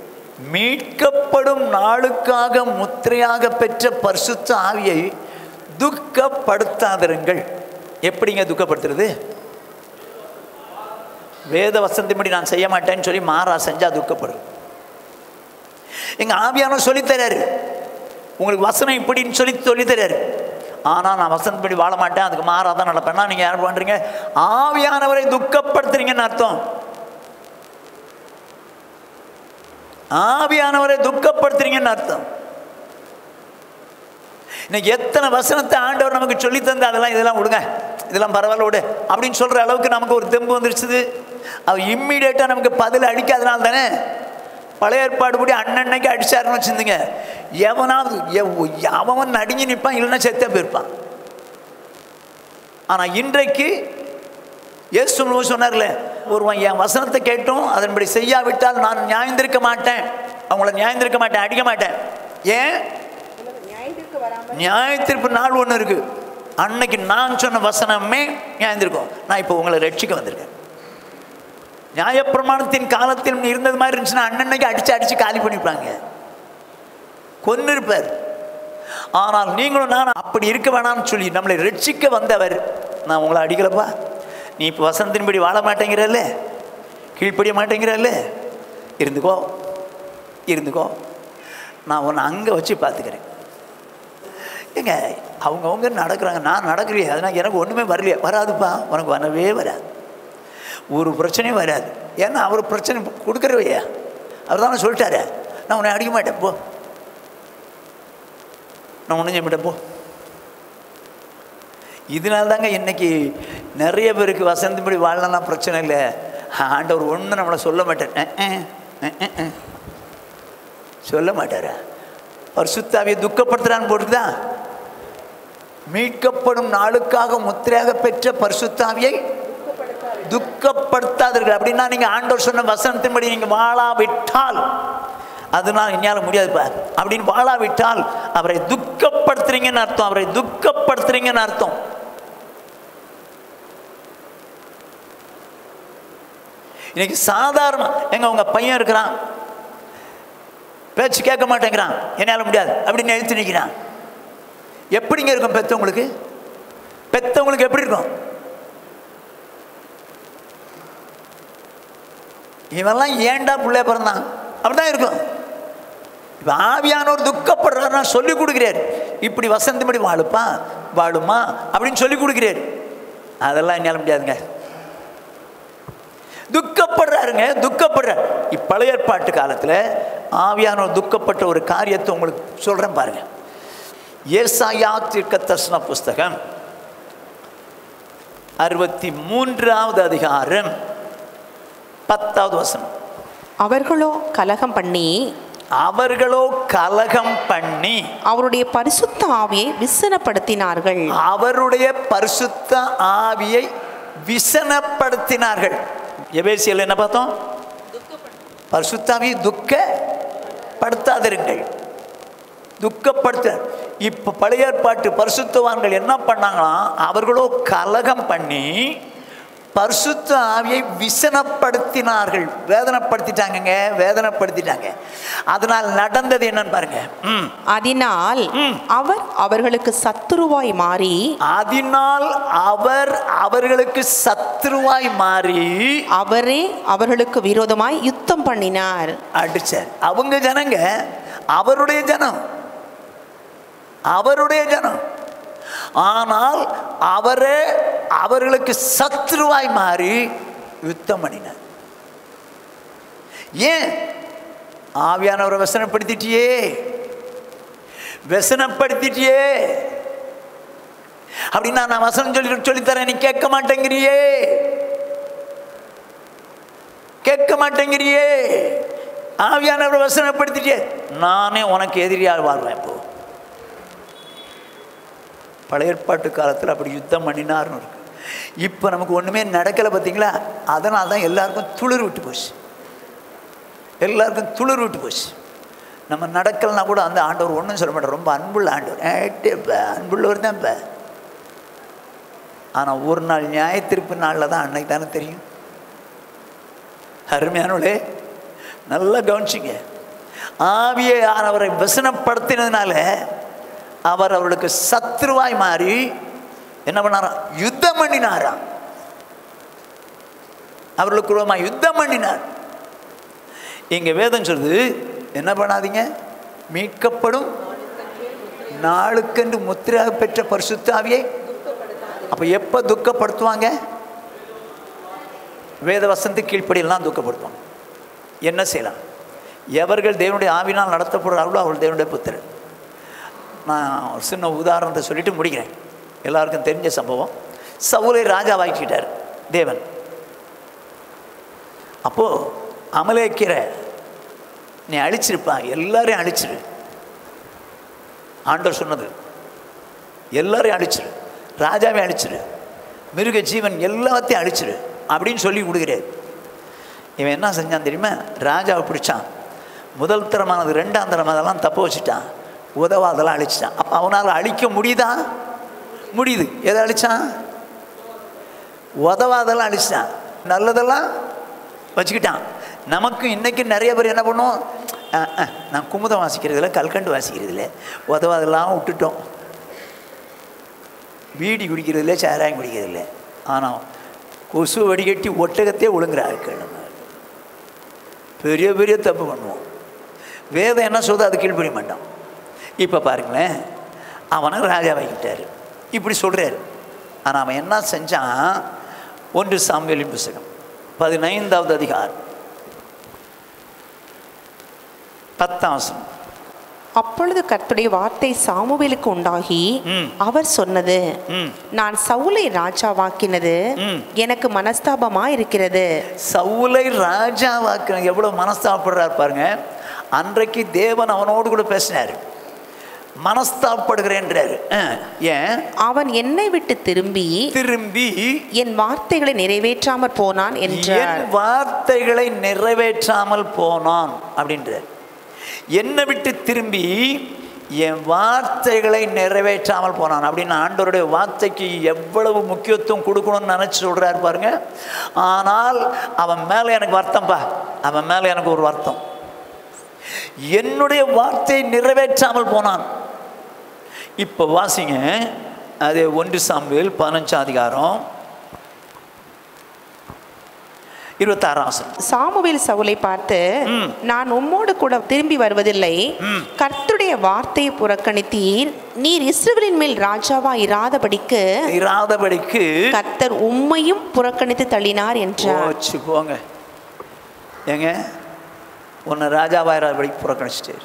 மீட்கப்படும் நாளுக்காக முத்திரையாக பெற்ற பரிசுத்த ஆவியை துக்கப்படுத்தாதிருங்கள் எப்படிங்க துக்கப்படுத்துறது வேத வசந்தின்படி நான் செய்ய மாட்டேன்னு சொல்லி மாறா செஞ்சா துக்கப்படும் எங்க ஆவியானவர் சொல்லித்தராரு உங்களுக்கு வசனம் இப்படின்னு சொல்லி சொல்லித்தராரு ஆனால் நான் வசனப்படி வாழ மாட்டேன் அதுக்கு மாறாதான் நடப்பேன்னா நீங்கள் யார் பண்ணுறீங்க ஆவியானவரை துக்கப்படுத்துறீங்கன்னு அர்த்தம் ஆவியானவரை துக்கப்படுத்துறீங்கன்னு அர்த்தம் இன்னைக்கு எத்தனை வசனத்தை ஆண்டவர் நமக்கு சொல்லி தந்து அதெல்லாம் இதெல்லாம் விடுங்க இதெல்லாம் பரவாயில்ல விடு அப்படின்னு சொல்கிற அளவுக்கு நமக்கு ஒரு தெம்பு வந்துருச்சுது அது இம்மிடியேட்டாக நமக்கு பதில் அடிக்காதனால தானே பழைய ஏற்பாடு படி அண்ணன்னைக்கு அடிச்சாருன்னு வச்சுருந்துங்க எவனாவது எவ்- அவன் நடுங்கி நிற்பான் இல்லைன்னா செத்தே போயிருப்பான் ஆனால் இன்றைக்கு இயேசு பிரபு சொன்னார்ல ஒருவன் என் வசனத்தை கேட்டும் அதன்படி செய்யாவிட்டால் நான் நியாயந்திருக்க மாட்டேன் அவங்கள நியாயந்திருக்க மாட்டேன் அடிக்க மாட்டேன் ஏன் நியாயத்திருப்பு நாள் ஒன்று இருக்கு அன்னைக்கு நான் சொன்ன வசனமே நியாயந்திருக்கும் நான் இப்போ உங்களை ரட்சிக்க வந்திருக்கேன் நியாயப்பிரமாணத்தின் காலத்தில் இருந்தது மாதிரி இருந்துச்சுன்னா அண்ணன்னைக்கு அடிச்சு அடிச்சு காலி பண்ணிப்பாங்க கொன்னு இருப்பார் ஆனால் நீங்களும் நான் அப்படி இருக்க வேணாம்னு சொல்லி நம்மளை ரட்சிக்க வந்தவர் நான் உங்களை அடிக்கலப்பா நீ இப்போ வசனத்தின்படி வாழ மாட்டேங்கிறல்ல கீழ்ப்படிய மாட்டேங்கிறல்ல இருந்துக்கோ இருந்துக்கோ நான் உன்னை அங்கே வச்சு பார்த்துக்கிறேன் ஏங்க அவங்கவுங்க நடக்கிறாங்க நான் நடக்கலையே அதனால் எனக்கு ஒன்றுமே வரலையே வராதுப்பா உனக்கு வரவே வராது ஒரு பிரச்சனையும் வராது ஏன்னா அவர் பிரச்சனை கொடுக்குறவையா அவர் தானே சொல்லிட்டாரு நான் உன்னை அடிக்க மாட்டேன் போ நான் ஒன்றும் செய்ய மாட்டேன் போ இதனால தாங்க இன்னைக்கு நிறைய பேருக்கு வசந்தபடி வாழலாம் பிரச்சனை இல்லை ஆண்டவர் ஒன்றும் நம்மளை சொல்ல மாட்டேன் அஹ், அஹ், அஹ், அஹ், அஹ். சொல்ல மாட்டாரா அவர் சுத்தாவியை துக்கப்படுத்துறான்னு போட்டுதான் மீட்கப்படும் நாளுக்காக முத்திரையாக பெற்ற பரிசுத்தாவியை துக்கப்படுத்தாதீர்கள் அப்படின்னா நீங்க ஆண்டவர் சொன்ன வசனத்தின்படி நீங்க வாழாவிட்டால் அதனால் என்னால் முடியாதுப்பா அப்படின்னு வாழாவிட்டால் அவரை துக்கப்படுத்துறீங்கன்னு அர்த்தம் அவரை துக்கப்படுத்துறீங்கன்னு அர்த்தம் இன்னைக்கு சாதாரண எங்க உங்க பையன் இருக்கிறான் பேச்சு கேட்க மாட்டேங்கிறான் என்னால் முடியாது அப்படின்னு எழுத்து நிற்கிறான் எப்படிங்க இருக்கும் பெத்தவங்களுக்கு பெத்தவங்களுக்கு எப்படி இருக்கும் இவெல்லாம் ஏன்டா பிள்ளை பிறந்தான் அப்படிதான் இருக்கும் இப்போ ஆவியானவர் துக்கப்படுறாருன்னா சொல்லி கொடுக்கிறார் இப்படி வசந்தபடி வாழுப்பா வாழுமா அப்படின்னு சொல்லி கொடுக்கிறார் அதெல்லாம் என்னால் முடியாதுங்க துக்கப்படுறாருங்க துக்கப்படுறார் இப்பழைய ஏற்பாட்டு காலத்தில் ஆவியானவர் துக்கப்பட்ட ஒரு காரியத்தை உங்களுக்கு சொல்கிறேன் பாருங்க ஏசாயா தீர்க்க தர்சன புஸ்தகம் அறுபத்தி மூன்றாவது அதிகாரம் பத்தாவது வசனம் அவர்களோ கலகம் பண்ணி அவர்களோ கலகம் பண்ணி அவருடைய பரிசுத்த ஆவியை விசனப்படுத்தினார்கள் அவருடைய பரிசுத்த ஆவியை விசனப்படுத்தினார்கள் எபேசியில் என்ன பார்த்தோம் பரிசுத்தாவியை துக்கப்படுத்தாதிருங்கள் துக்கப்படுத்த இப்போ பழைய ஏற்பாட்டு பரிசுத்தவான்கள் என்ன பண்ணாங்களாம் அவர்களோ கலகம் பண்ணி பரிசுத்த ஆவியை விசனப்படுத்தினார்கள் வேதனைப்படுத்திட்டாங்கங்க வேதனைப்படுத்திட்டாங்க அதனால் நடந்தது என்னன்னு பாருங்க ம் அதனால் அவர் அவர்களுக்கு சத்துருவாய் மாறி அதனால் அவர் அவர்களுக்கு சத்ருவாய் மாறி அவரே அவர்களுக்கு விரோதமாய் யுத்தம் பண்ணினார் அடிச்சார் அவங்க ஜனங்க அவருடைய ஜனம் அவருடைய ஜனம் ஆனால் அவரே அவர்களுக்கு சத்ருவாய் மாறி யுத்தம் பண்ணினார் ஏன் ஆவியானவரை வசனப்படுத்திட்டியே வசனப்படுத்திட்டியே அப்படின்னா நான் வசனம் சொல்லி சொல்லித்தரேன் நீ கேட்க மாட்டேங்கிறியே கேட்க மாட்டேங்கிறியே ஆவியானவரை வசனப்படுத்திட்டியே நானே உனக்கு எதிரியாக வாழ்வேன் இப்போ பழைய ஏற்பாட்டு காலத்தில் அப்படி யுத்தம் பண்ணினார்னு இருக்கு இப்போ நமக்கு ஒன்றுமே நடக்கலை பார்த்தீங்களா அதனால தான் எல்லாருக்கும் துளிர் விட்டு போச்சு எல்லாருக்கும் துளிர் விட்டு போச்சு நம்ம நடக்கலைன்னா கூட அந்த ஆண்டவர் ஒன்றும் சொல்ல மாட்டார் ரொம்ப அன்புள்ள ஆண்டவர் ஏட்டு இப்போ அன்புள்ளவர் தான் இப்போ ஆனால் ஒரு நாள் நியாயத்திருப்பு நாளில் தான் அன்னைக்கு தானே தெரியும் அருமையானவளே நல்லா கவனிச்சிங்க ஆவியை அவரை வசனப்படுத்தினதுனால அவர் அவர்களுக்கு சத்ருவாய் மாறி என்ன பண்ணாராம் யுத்தம் பண்ணினாராம் அவர்களுக்கு விரோதமாக யுத்தம் பண்ணினார் இங்க வேதம் சொல்லுது என்ன பண்ணாதீங்க மீட்கப்படும் நாளுக்கென்று முத்திரையாக பெற்ற பரிசுத்தாவியை அப்ப எப்ப துக்கப்படுத்துவாங்க வேத வசந்தி கீழ்ப்படியெல்லாம் துக்கப்படுத்துவாங்க என்ன செய்யலாம் எவர்கள் தேவனுடைய ஆவினால் நடத்தப்படுறார்களோ அவர்கள் தேவனுடைய புத்திரன் நான் ஒரு சின்ன உதாரணத்தை சொல்லிட்டு முடிக்கிறேன் எல்லாருக்கும் தெரிஞ்ச சம்பவம் சவுலை ராஜாவாக்கிட்டார் தேவன் அப்போது அமலேக்கிற நீ அழிச்சிருப்பா எல்லாரையும் அழிச்சிரு ஆண்டவர் சொன்னது எல்லாரையும் அழிச்சிரு ராஜாவை அழிச்சிரு மிருக ஜீவன் எல்லாத்தையும் அழிச்சிரு அப்படின்னு சொல்லி கொடுக்குறாரு இவன் என்ன செஞ்சான் தெரியுமா ராஜாவை பிடிச்சான் முதல் தரமானது ரெண்டாம் தரமானதெல்லாம் தப்பு வச்சுட்டான் உதவாதெல்லாம் அழிச்சிட்டான் அப்போ அவனால் அழிக்க முடியுதா முடியுது எதை அழிச்சான் உதவாதெல்லாம் அழிச்சிட்டான் நல்லதெல்லாம் வச்சுக்கிட்டான் நமக்கு இன்றைக்கி நிறைய பேர் என்ன பண்ணுவோம் அஹ், அஹ், நான் குமுதம் வாசிக்கிறதில்ல கல்கண்டு வாசிக்கிறதில்ல உதவாதெல்லாம் விட்டுட்டோம் பீடி குடிக்கிறதில்ல சாராயம் குடிக்கிறதில்ல ஆனால் கொசு வடிகட்டி ஒட்டகத்தையே ஒழுங்குற ஆட்கள் நம்ம பெரிய பெரிய தப்பு பண்ணுவோம் வேதம் என்ன சொல்லுதோ அது கீழ்ப்படிய மாட்டான் இப்போ பாருங்களேன் அவனை ராஜாவாக்கிட்டார் இப்படி சொல்கிறாரு ஆனால் அவன் என்ன செஞ்சான் ஒன்று சாமுவேலின் புஸ்தகம் பதினைந்தாவது அதிகாரம் பத்தாம் வசனம் அப்பொழுது கர்த்தருடைய வார்த்தை சாமுவேலுக்கு உண்டாகி ம். அவர் சொன்னது ம் நான் சவுலை ராஜாவாக்கினது ம். எனக்கு மனஸ்தாபமா இருக்கிறது சவுலை ராஜாவாக்குன எவ்வளோ மனஸ்தாபப்படுறார் பாருங்க அன்றைக்கு தேவன் அவனோடு கூட பேசினார் மனஸ்தாபப்படுகிறேன்றாரு அஹ், ஏன் அவன் என்னை விட்டு திரும்பி திரும்பி என் வார்த்தைகளை நிறைவேற்றாமற் போனான் என்றார் என் வார்த்தைகளை நிறைவேற்றாமல் போனான் அப்படின்றார் என்னை விட்டு திரும்பி என் வார்த்தைகளை நிறைவேற்றாமல் போனான் அப்படின்னு ஆண்டவருடைய வார்த்தைக்கு எவ்வளவு முக்கியத்துவம் கொடுக்கணும்னு நினச்சி சொல்கிறாரு பாருங்க ஆனால் அவன் மேலே எனக்கு வருத்தம்பா அவன் மேலே எனக்கு ஒரு வருத்தம் என்னுடைய வார்த்தையை நிறைவேற்றாமல் போனான் இப்போ வாசிங்க அது ஒன்று சாமுவேல் பதினஞ்சாம் அதிகாரம் இருபத்தாறாம் வசனம் சாமுவேல் சவுலை பார்த்து ம். நான் உம்மோடு கூட திரும்பி வருவதில்லை ம். கர்த்தருடைய வார்த்தையை புறக்கணித்தீர் நீர் இஸ்ரவேலின் மேல் ராஜாவா இராதபடிக்கு இராதபடிக்கு கர்த்தர் உம்மையும் புறக்கணித்து தள்ளினார் என்றார் போச்சு போங்க ஏங்க உன்னை ராஜாவாயிராதபடி புறக்கணிச்சிட்டாரு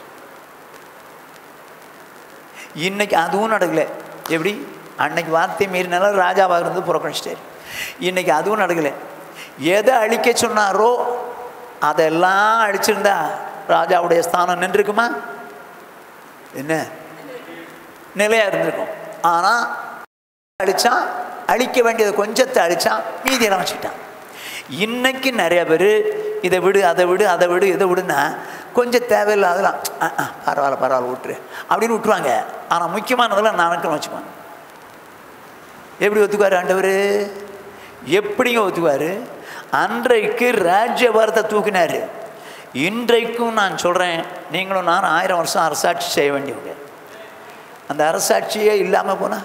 இன்னைக்கு அதுவும் நடக்கல எப்படி அன்னைக்கு வார்த்தை மீறினாலும் ராஜாவாக இருந்து புறக்கணிச்சிட்டாரு இன்னைக்கு அதுவும் நடக்கல எதை அழிக்க சொன்னாரோ அதெல்லாம் அழிச்சிருந்தா ராஜாவுடைய ஸ்தானம் நின்றுக்குமா என்ன நிலையாக இருந்திருக்கும் ஆனால் அழிச்சான் அழிக்க வேண்டியது கொஞ்சத்தை அழிச்சான் மீதியெல்லாம் வச்சுக்கிட்டான் இன்னைக்கு நிறைய பேர் இதை விடு அதை விடு அதை விடு இதை விடுன்னா கொஞ்சம் தேவையில்லாதெல்லாம் "ஆ, ஆ, பரவாயில்ல பரவாயில்ல விட்டுரு அப்படின்னு விட்டுருவாங்க ஆனால் முக்கியமானதெல்லாம் நானுக்குன்னு வச்சுக்குவாங்க எப்படி ஒத்துக்குவார் ஆண்டவர் எப்படிங்க ஒத்துக்குவார் அன்றைக்கு ராஜ்யபாரத்தை தூக்கினார் இன்றைக்கும் நான் சொல்கிறேன் நீங்களும் நான் ஆயிரம் வருஷம் அரசாட்சி செய்ய வேண்டியவங்க அந்த அரசாட்சியே இல்லாமல் போனால்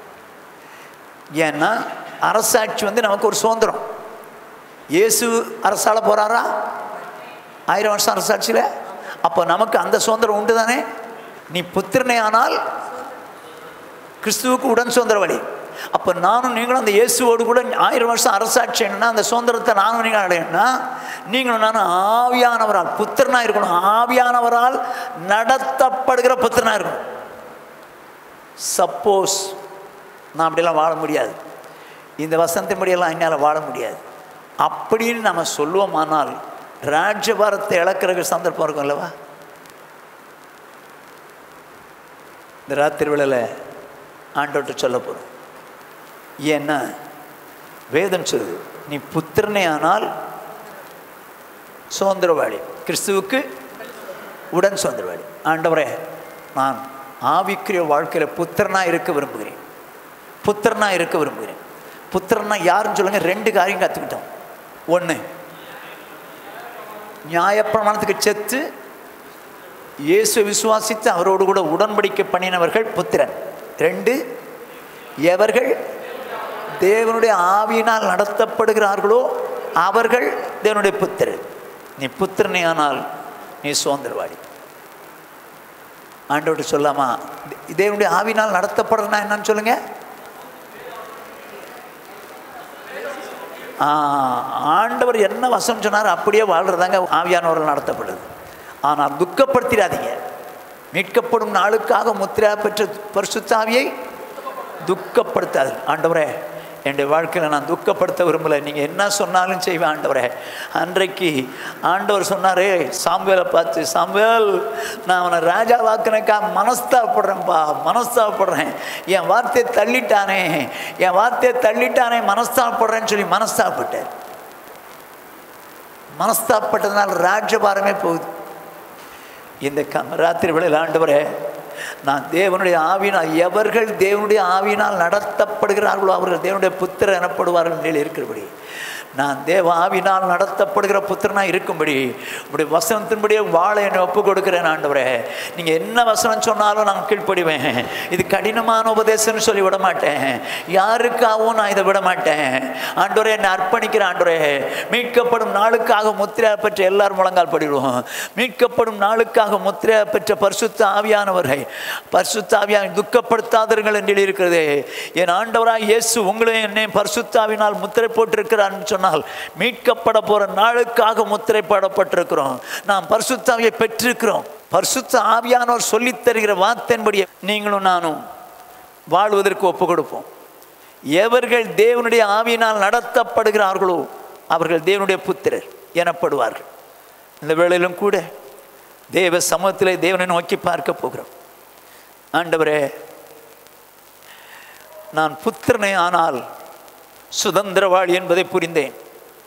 ஏன்னா அரசாட்சி வந்து நமக்கு ஒரு சுதந்திரம் இயேசு அரசாள போகிறாரா ஆயிரம் வருஷம் அரசாட்சியில் அப்போ நமக்கு அந்த சுதந்திரம் உண்டு தானே நீ புத்திரனே ஆனால் கிறிஸ்துவுக்கு உடன் சுதந்திர வழி அப்போ நானும் நீங்களும் அந்த இயேசுவோடு கூட ஆயிரம் வருஷம் அரசாட்சி என்னன்னா அந்த சுதந்திரத்தை நானும் நீங்களும் அடையணும்னா நீங்களும் நானும் ஆவியானவரால் புத்திரனாக இருக்கணும் ஆவியானவரால் நடத்தப்படுகிற புத்திரனாக இருக்கணும் சப்போஸ் நான் அப்படிலாம் வாழ முடியாது இந்த வசந்தபடியெல்லாம் என்னால் வாழ முடியாது அப்படின்னு நம்ம சொல்லுவோமானால் ராஜ்யபாரத்தை இழக்கிறதுக்கு சந்தர்ப்பம் இருக்கும் அல்லவா இந்த ராத்திரி வேளையில் ஆண்டோட்ட சொல்ல போகிறோம் ஏன்னா வேதம் சொல்லுது நீ புத்திரனே ஆனால் சுதந்திரவாளி கிறிஸ்துவுக்கு உடன் சுதந்திரவாளி ஆண்டவரே நான் ஆவிக்குரிய வாழ்க்கையில் புத்திரனாக இருக்க விரும்புகிறேன் புத்திரனாக இருக்க விரும்புகிறேன் புத்திரனா யாருன்னு சொல்லுங்க ரெண்டு காரியம் கற்றுக்கிட்டோம் ஒன்று நியாயப்பிரமாணத்துக்கு செத்து இயேசு விசுவாசித்து அவரோடு கூட உடன்படிக்கை பண்ணினவர்கள் புத்திரன் ரெண்டு எவர்கள் தேவனுடைய ஆவியினால் நடத்தப்படுகிறார்களோ அவர்கள் தேவனுடைய புத்திரன் நீ புத்திரனே ஆனால் நீ சுதந்திரவாடி ஆண்டவர்கிட்ட சொல்லாமா தே- தேவனுடைய ஆவினால் நடத்தப்படுறதுனா என்னன்னு சொல்லுங்க ஆ, ஆண்டவர் என்ன வசனம் சொன்னார் அப்படியே வாழ்றதாங்க ஆவியானவர்கள் நடத்தப்படுது ஆனால் துக்கப்படுத்திடாதீங்க மீட்கப்படும் நாளுக்காக முத்திரா பெற்ற பரிசுத்தாவியை துக்கப்படுத்தாது ஆண்டவரே என்னுடைய வாழ்க்கையில் நான் துக்கப்படுத்த விரும்பலை நீங்கள் என்ன சொன்னாலும் செய்வேன் ஆண்டவரே அன்றைக்கு ஆண்டவர் சொன்னாரே சாம்புவேலை பார்த்து சாம்புவேல் நான் அவனை ராஜா வாக்குனக்கா மனஸ்தாப்படுறேன்ப்பா மனஸ்தாப்படுறேன் என் வார்த்தையை தள்ளிட்டானே என் வார்த்தையை தள்ளிட்டானே மனஸ்தாப்படுறேன்னு சொல்லி மனஸ்தாப்பட்டேன் மனஸ்தாப்பட்டதுனால ராஜபாரமே போகுது இந்த க ராத்திரி வேளையில் ஆண்டவரே நான் தேவனுடைய ஆவினால் எவர்கள் தேவனுடைய ஆவினால் நடத்தப்படுகிறார்களோ அவர்கள் தேவனுடைய புத்திரர் எனப்படுவார்கள் நிலையில் இருக்கிறபடி நான் தேவ ஆவினால் நடத்தப்படுகிற புத்திரனாக இருக்கும்படி உடைய வசனத்தின்படியே வாழ என்னை ஒப்பு கொடுக்கிறேன் ஆண்டவரே நீங்கள் என்ன வசனம் சொன்னாலும் நான் கீழ்ப்படிவேன் இது கடினமான உபதேசம்னு சொல்லி விட மாட்டேன் யாருக்காகவும் நான் இதை விட மாட்டேன் ஆண்டவரே என்னை அர்ப்பணிக்கிற ஆண்டவரே மீட்கப்படும் நாளுக்காக முத்திரை பெற்ற எல்லாரும் முழங்கால் படிடுவோம் மீட்கப்படும் நாளுக்காக முத்திரை பெற்ற பரிசுத்த ஆவியானவரை பரிசுத்த ஆவியான துக்கப்படுத்தாதீர்கள் என்று இருக்கிறதே என் ஆண்டவராய் இயேசு உங்களையும் என்னை பரிசுத்தாவினால் முத்திரை போட்டிருக்கிறான்னு சொன்னால் மீட்கப்பட போகிற நாளுக்காக முத்திரை போடப்பட்டிருக்கிறோம் நாம் பரிசுத்தாவியை பெற்றிருக்கிறோம் பரிசுத்த ஆவியானவர் சொல்லித் தருகிற வார்த்தையின்படி நீங்களும் நானும் வாழ்வதற்கு ஒப்பு கொடுப்போம் எவர்கள் தேவனுடைய ஆவியினால் நடத்தப்படுகிறார்களோ அவர்கள் தேவனுடைய புத்திரர் எனப்படுவார்கள் இந்த வேளையிலும் கூட தேவ சமூகத்திலே தேவனை நோக்கி பார்க்க போகிறோம் ஆண்டவரே நான் புத்திரனை ஆனால் சுதந்திரவாளி என்பதை புரிந்தேன்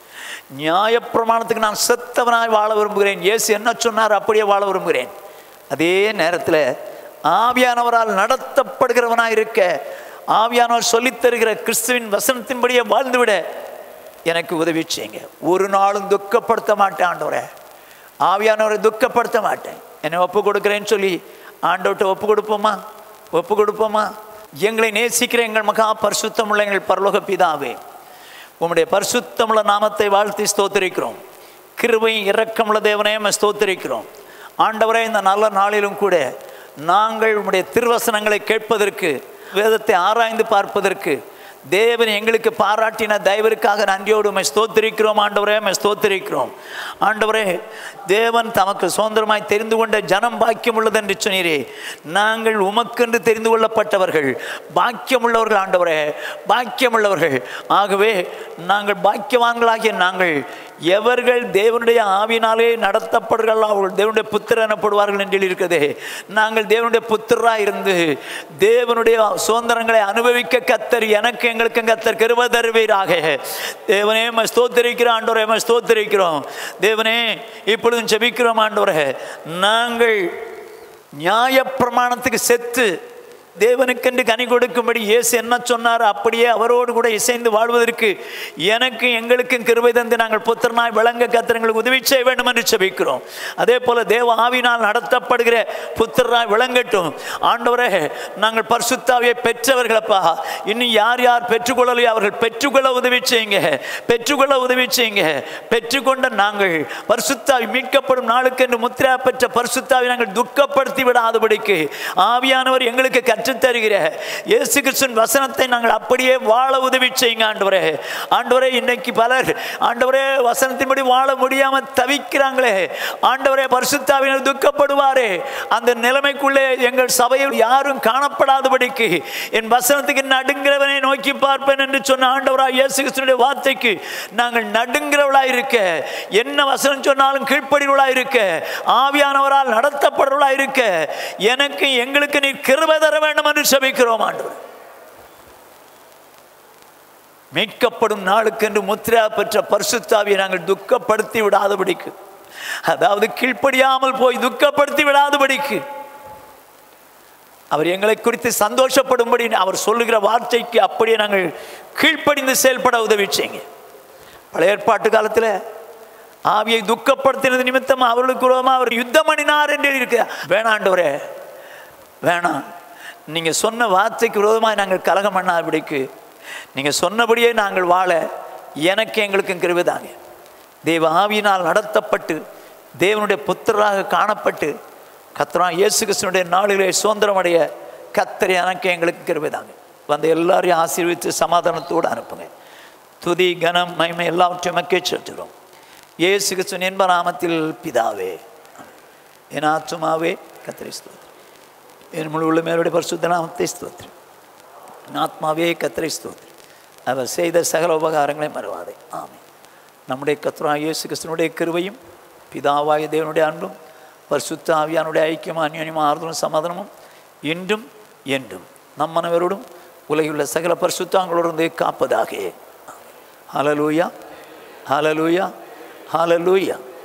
நியாயப்பிரமாணத்துக்கு நான் செத்தவனாய் வாழ விரும்புகிறேன் இயேசு என்ன சொன்னார் அப்படியே வாழ விரும்புகிறேன் அதே நேரத்தில் ஆவியானவரால் நடத்தப்படுகிறவனாய் இருக்க ஆவியானவர் சொல்லித் தருகிற கிறிஸ்துவின் வசனத்தின்படியே வாழ்ந்துவிட எனக்கு உதவி செய்யுங்க ஒரு நாளும் துக்கப்படுத்த மாட்டேன் ஆண்டவரே ஆவியானவரை துக்கப்படுத்த மாட்டேன் என்னை ஒப்பு கொடுக்குறேன்னு சொல்லி ஆண்டவர்கிட்ட ஒப்பு கொடுப்போமா ஒப்பு கொடுப்போமா எங்களை நேசிக்கிற எங்கள் மகா பரிசுத்தமுள்ள எங்கள் பரலோக பிதாவே உம்முடைய பரிசுத்தமுள்ள நாமத்தை வாழ்த்தி ஸ்தோத்திரிக்கிறோம் கிருபை இரக்கமுள்ள தேவனே உம்மை ஸ்தோத்திரிக்கிறோம் ஆண்டவரே இந்த நல்ல நாளிலும் கூட நாங்கள் உம்முடைய திருவசனங்களை கேட்பதற்கு வேதத்தை ஆராய்ந்து பார்ப்பதற்கு தேவன் எங்களுக்கு பாராட்டின தயவிற்காக நன்றியோடு உம்மை ஸ்தோத்திரிக்கிறோம் ஆண்டவரே உம்மை ஸ்தோத்திரிக்கிறோம் ஆண்டவரே தேவன் தமக்கு சுதந்திரமாய் தெரிந்து கொண்ட ஜனம் பாக்கியம் உள்ளது என்று சொன்னீரே நாங்கள் உமக்கென்று தெரிந்து கொள்ளப்பட்டவர்கள் பாக்கியம் உள்ளவர்கள் ஆண்டவரே பாக்கியம் உள்ளவர்கள் ஆகவே நாங்கள் பாக்கியவான்களாகிய நாங்கள் எவர்கள் தேவனுடைய ஆவினாலே நடத்தப்படுகிறார்களோ அவர்கள் தேவனுடைய புத்திரர் எனப்படுவார்கள் என்று இருக்கிறதே நாங்கள் தேவனுடைய புத்திரராக இருந்து தேவனுடைய சுதந்திரங்களை அனுபவிக்க கத்தர் எனக்கு எங்களுக்கும் கத்தர் கிருப தருவீராக தேவனே ம ஸ்தோத்திரிக்கிறோம் ஆண்டவரே ம ஸ்தோத்திரிக்கிறோம் தேவனே இப்பொழுதும் ஜெபிக்கிறோம் ஆண்டவரே நாங்கள் நியாயப்பிரமாணத்துக்கு செத்து தேவனுக்கென்று கனி கொடுக்கும்படி இயேசு என்ன சொன்னார் அப்படியே அவரோடு கூட இசைந்து வாழ்வதற்கு எனக்கும் எங்களுக்கும் கிருபை தந்து நாங்கள் புத்திரனாய் விளங்க கத்திரங்களுக்கு உதவி செய்ய வேண்டும் என்று செபிக்கிறோம் அதே போல தேவ ஆவினால் நடத்தப்படுகிற புத்திரனாய் விளங்கட்டும் ஆண்டவரே நாங்கள் பரிசுத்தாவியை பெற்றவர்களப்பா இன்னும் யார் யார் பெற்றுக்கொள்ளலையோ அவர்கள் பெற்றுக்கொள்ள உதவி செய்யுங்க பெற்றுக்கொள்ள உதவி செய்யுங்க பெற்றுக்கொண்ட நாங்கள் பரிசுத்தாவி மீட்கப்படும் நாளுக்கென்று முத்திரா பெற்ற பரிசுத்தாவை நாங்கள் துக்கப்படுத்தி விடாதபடிக்கு ஆவியானவர் எங்களுக்கு கற்றுத்தருகிற இயேசு கிறிஸ்துவின் வசனத்தை நாங்கள் அப்படியே வாழ உதவி செய்யுங்க ஆண்டவரே ஆண்டவரே இன்னைக்கு பலர் ஆண்டவரே வசனத்தின்படி வாழ முடியாம தவிக்கிறாங்களே ஆண்டவரே பரிசுத்தாவினர் துக்கப்படுவாரே அந்த நிலைமைக்குள்ளே எங்கள் சபையில் யாரும் காணப்படாதபடிக்கு என் வசனத்துக்கு நடுங்கிறவனை நோக்கி பார்ப்பேன் என்று சொன்ன ஆண்டவராக இயேசு கிறிஸ்துனுடைய வார்த்தைக்கு நாங்கள் நடுங்கிறவளாய் இருக்க என்ன வசனம் சொன்னாலும் கீழ்ப்படிவளாய் இருக்க ஆவியானவரால் நடத்தப்படுவளாய் இருக்க எனக்கு எங்களுக்கு நீ கிருபை தர வேண்டும் என்று செபிக்கிறோம் ஆண்டவர் மீட்கப்படும் நாளுக்கென்று முத்திரா பெற்ற பரிசுத்தாவியை நாங்கள் துக்கப்படுத்தி விடாதபடிக்கு அதாவது கீழ்ப்படியாமல் போய் துக்கப்படுத்தி விடாதபடிக்கு அவர் எங்களை குறித்து சந்தோஷப்படும்படி அவர் சொல்லுகிற வார்த்தைக்கு அப்படியே நாங்கள் கீழ்ப்படிந்து செயல்பட உதவி செய்யுங்க பழைய ஏற்பாட்டு காலத்தில் ஆவியை துக்கப்படுத்தினது நிமித்தம் அவர்களுக்கு விரோதமாக அவர் யுத்தம் பண்ணினார் என்று இருக்கு வேணாண்டவரே வேணாம் நீங்கள் சொன்ன வார்த்தைக்கு விரோதமாக நாங்கள் கலகம் பண்ணாதபடிக்கு நீங்கள் சொன்னபடியே நாங்கள் வாழ எனக்கு எங்களுக்கும் கிருபைதாங்க தேவ ஆவியினால் நடத்தப்பட்டு தேவனுடைய புத்திரராக காணப்பட்டு கத்ரா இயேசு கிறிஸ்தனுடைய நாளிலே சுதந்திரமடைய கத்தரை எனக்கு எங்களுக்கு கிருபைதாங்க வந்து எல்லாரையும் ஆசீர்வித்து சமாதானத்தோடு அனுப்புங்க துதி கனம் மகிமை எல்லாவற்றையும் மக்கே செலுத்துகிறோம் இயேசு கிறிஸ்துவின் என்ப நாமத்தில் பிதாவே என் ஆத்துமாவே கத்திரை ஸ்தோத்திரம் என் முழு உள்ள மேலுடைய பரிசுத்த நாமத்தை ஸ்தோத்திரம் என் ஆத்மாவே கத்திரை ஸ்தோத்திரம் அவர் செய்த சகல உபகாரங்களை மறவாதே ஆமென் நம்முடைய கத்ரா இயேசு கிறிஸ்துவனுடைய கிருபையும் பிதாவாய தேவனுடைய அன்பும் பரிசுத்த ஆவியானுடைய ஐக்கியமும் அந்யோன்யமும் ஆறுதலும் சமாதானமும் இன்றும் என்றும் நம் அனைவரோடும் உலகிலுள்ள சகல பரிசுத்தாங்களோடு காப்பதாக ஹalleluya ஹalleluya ஹalleluya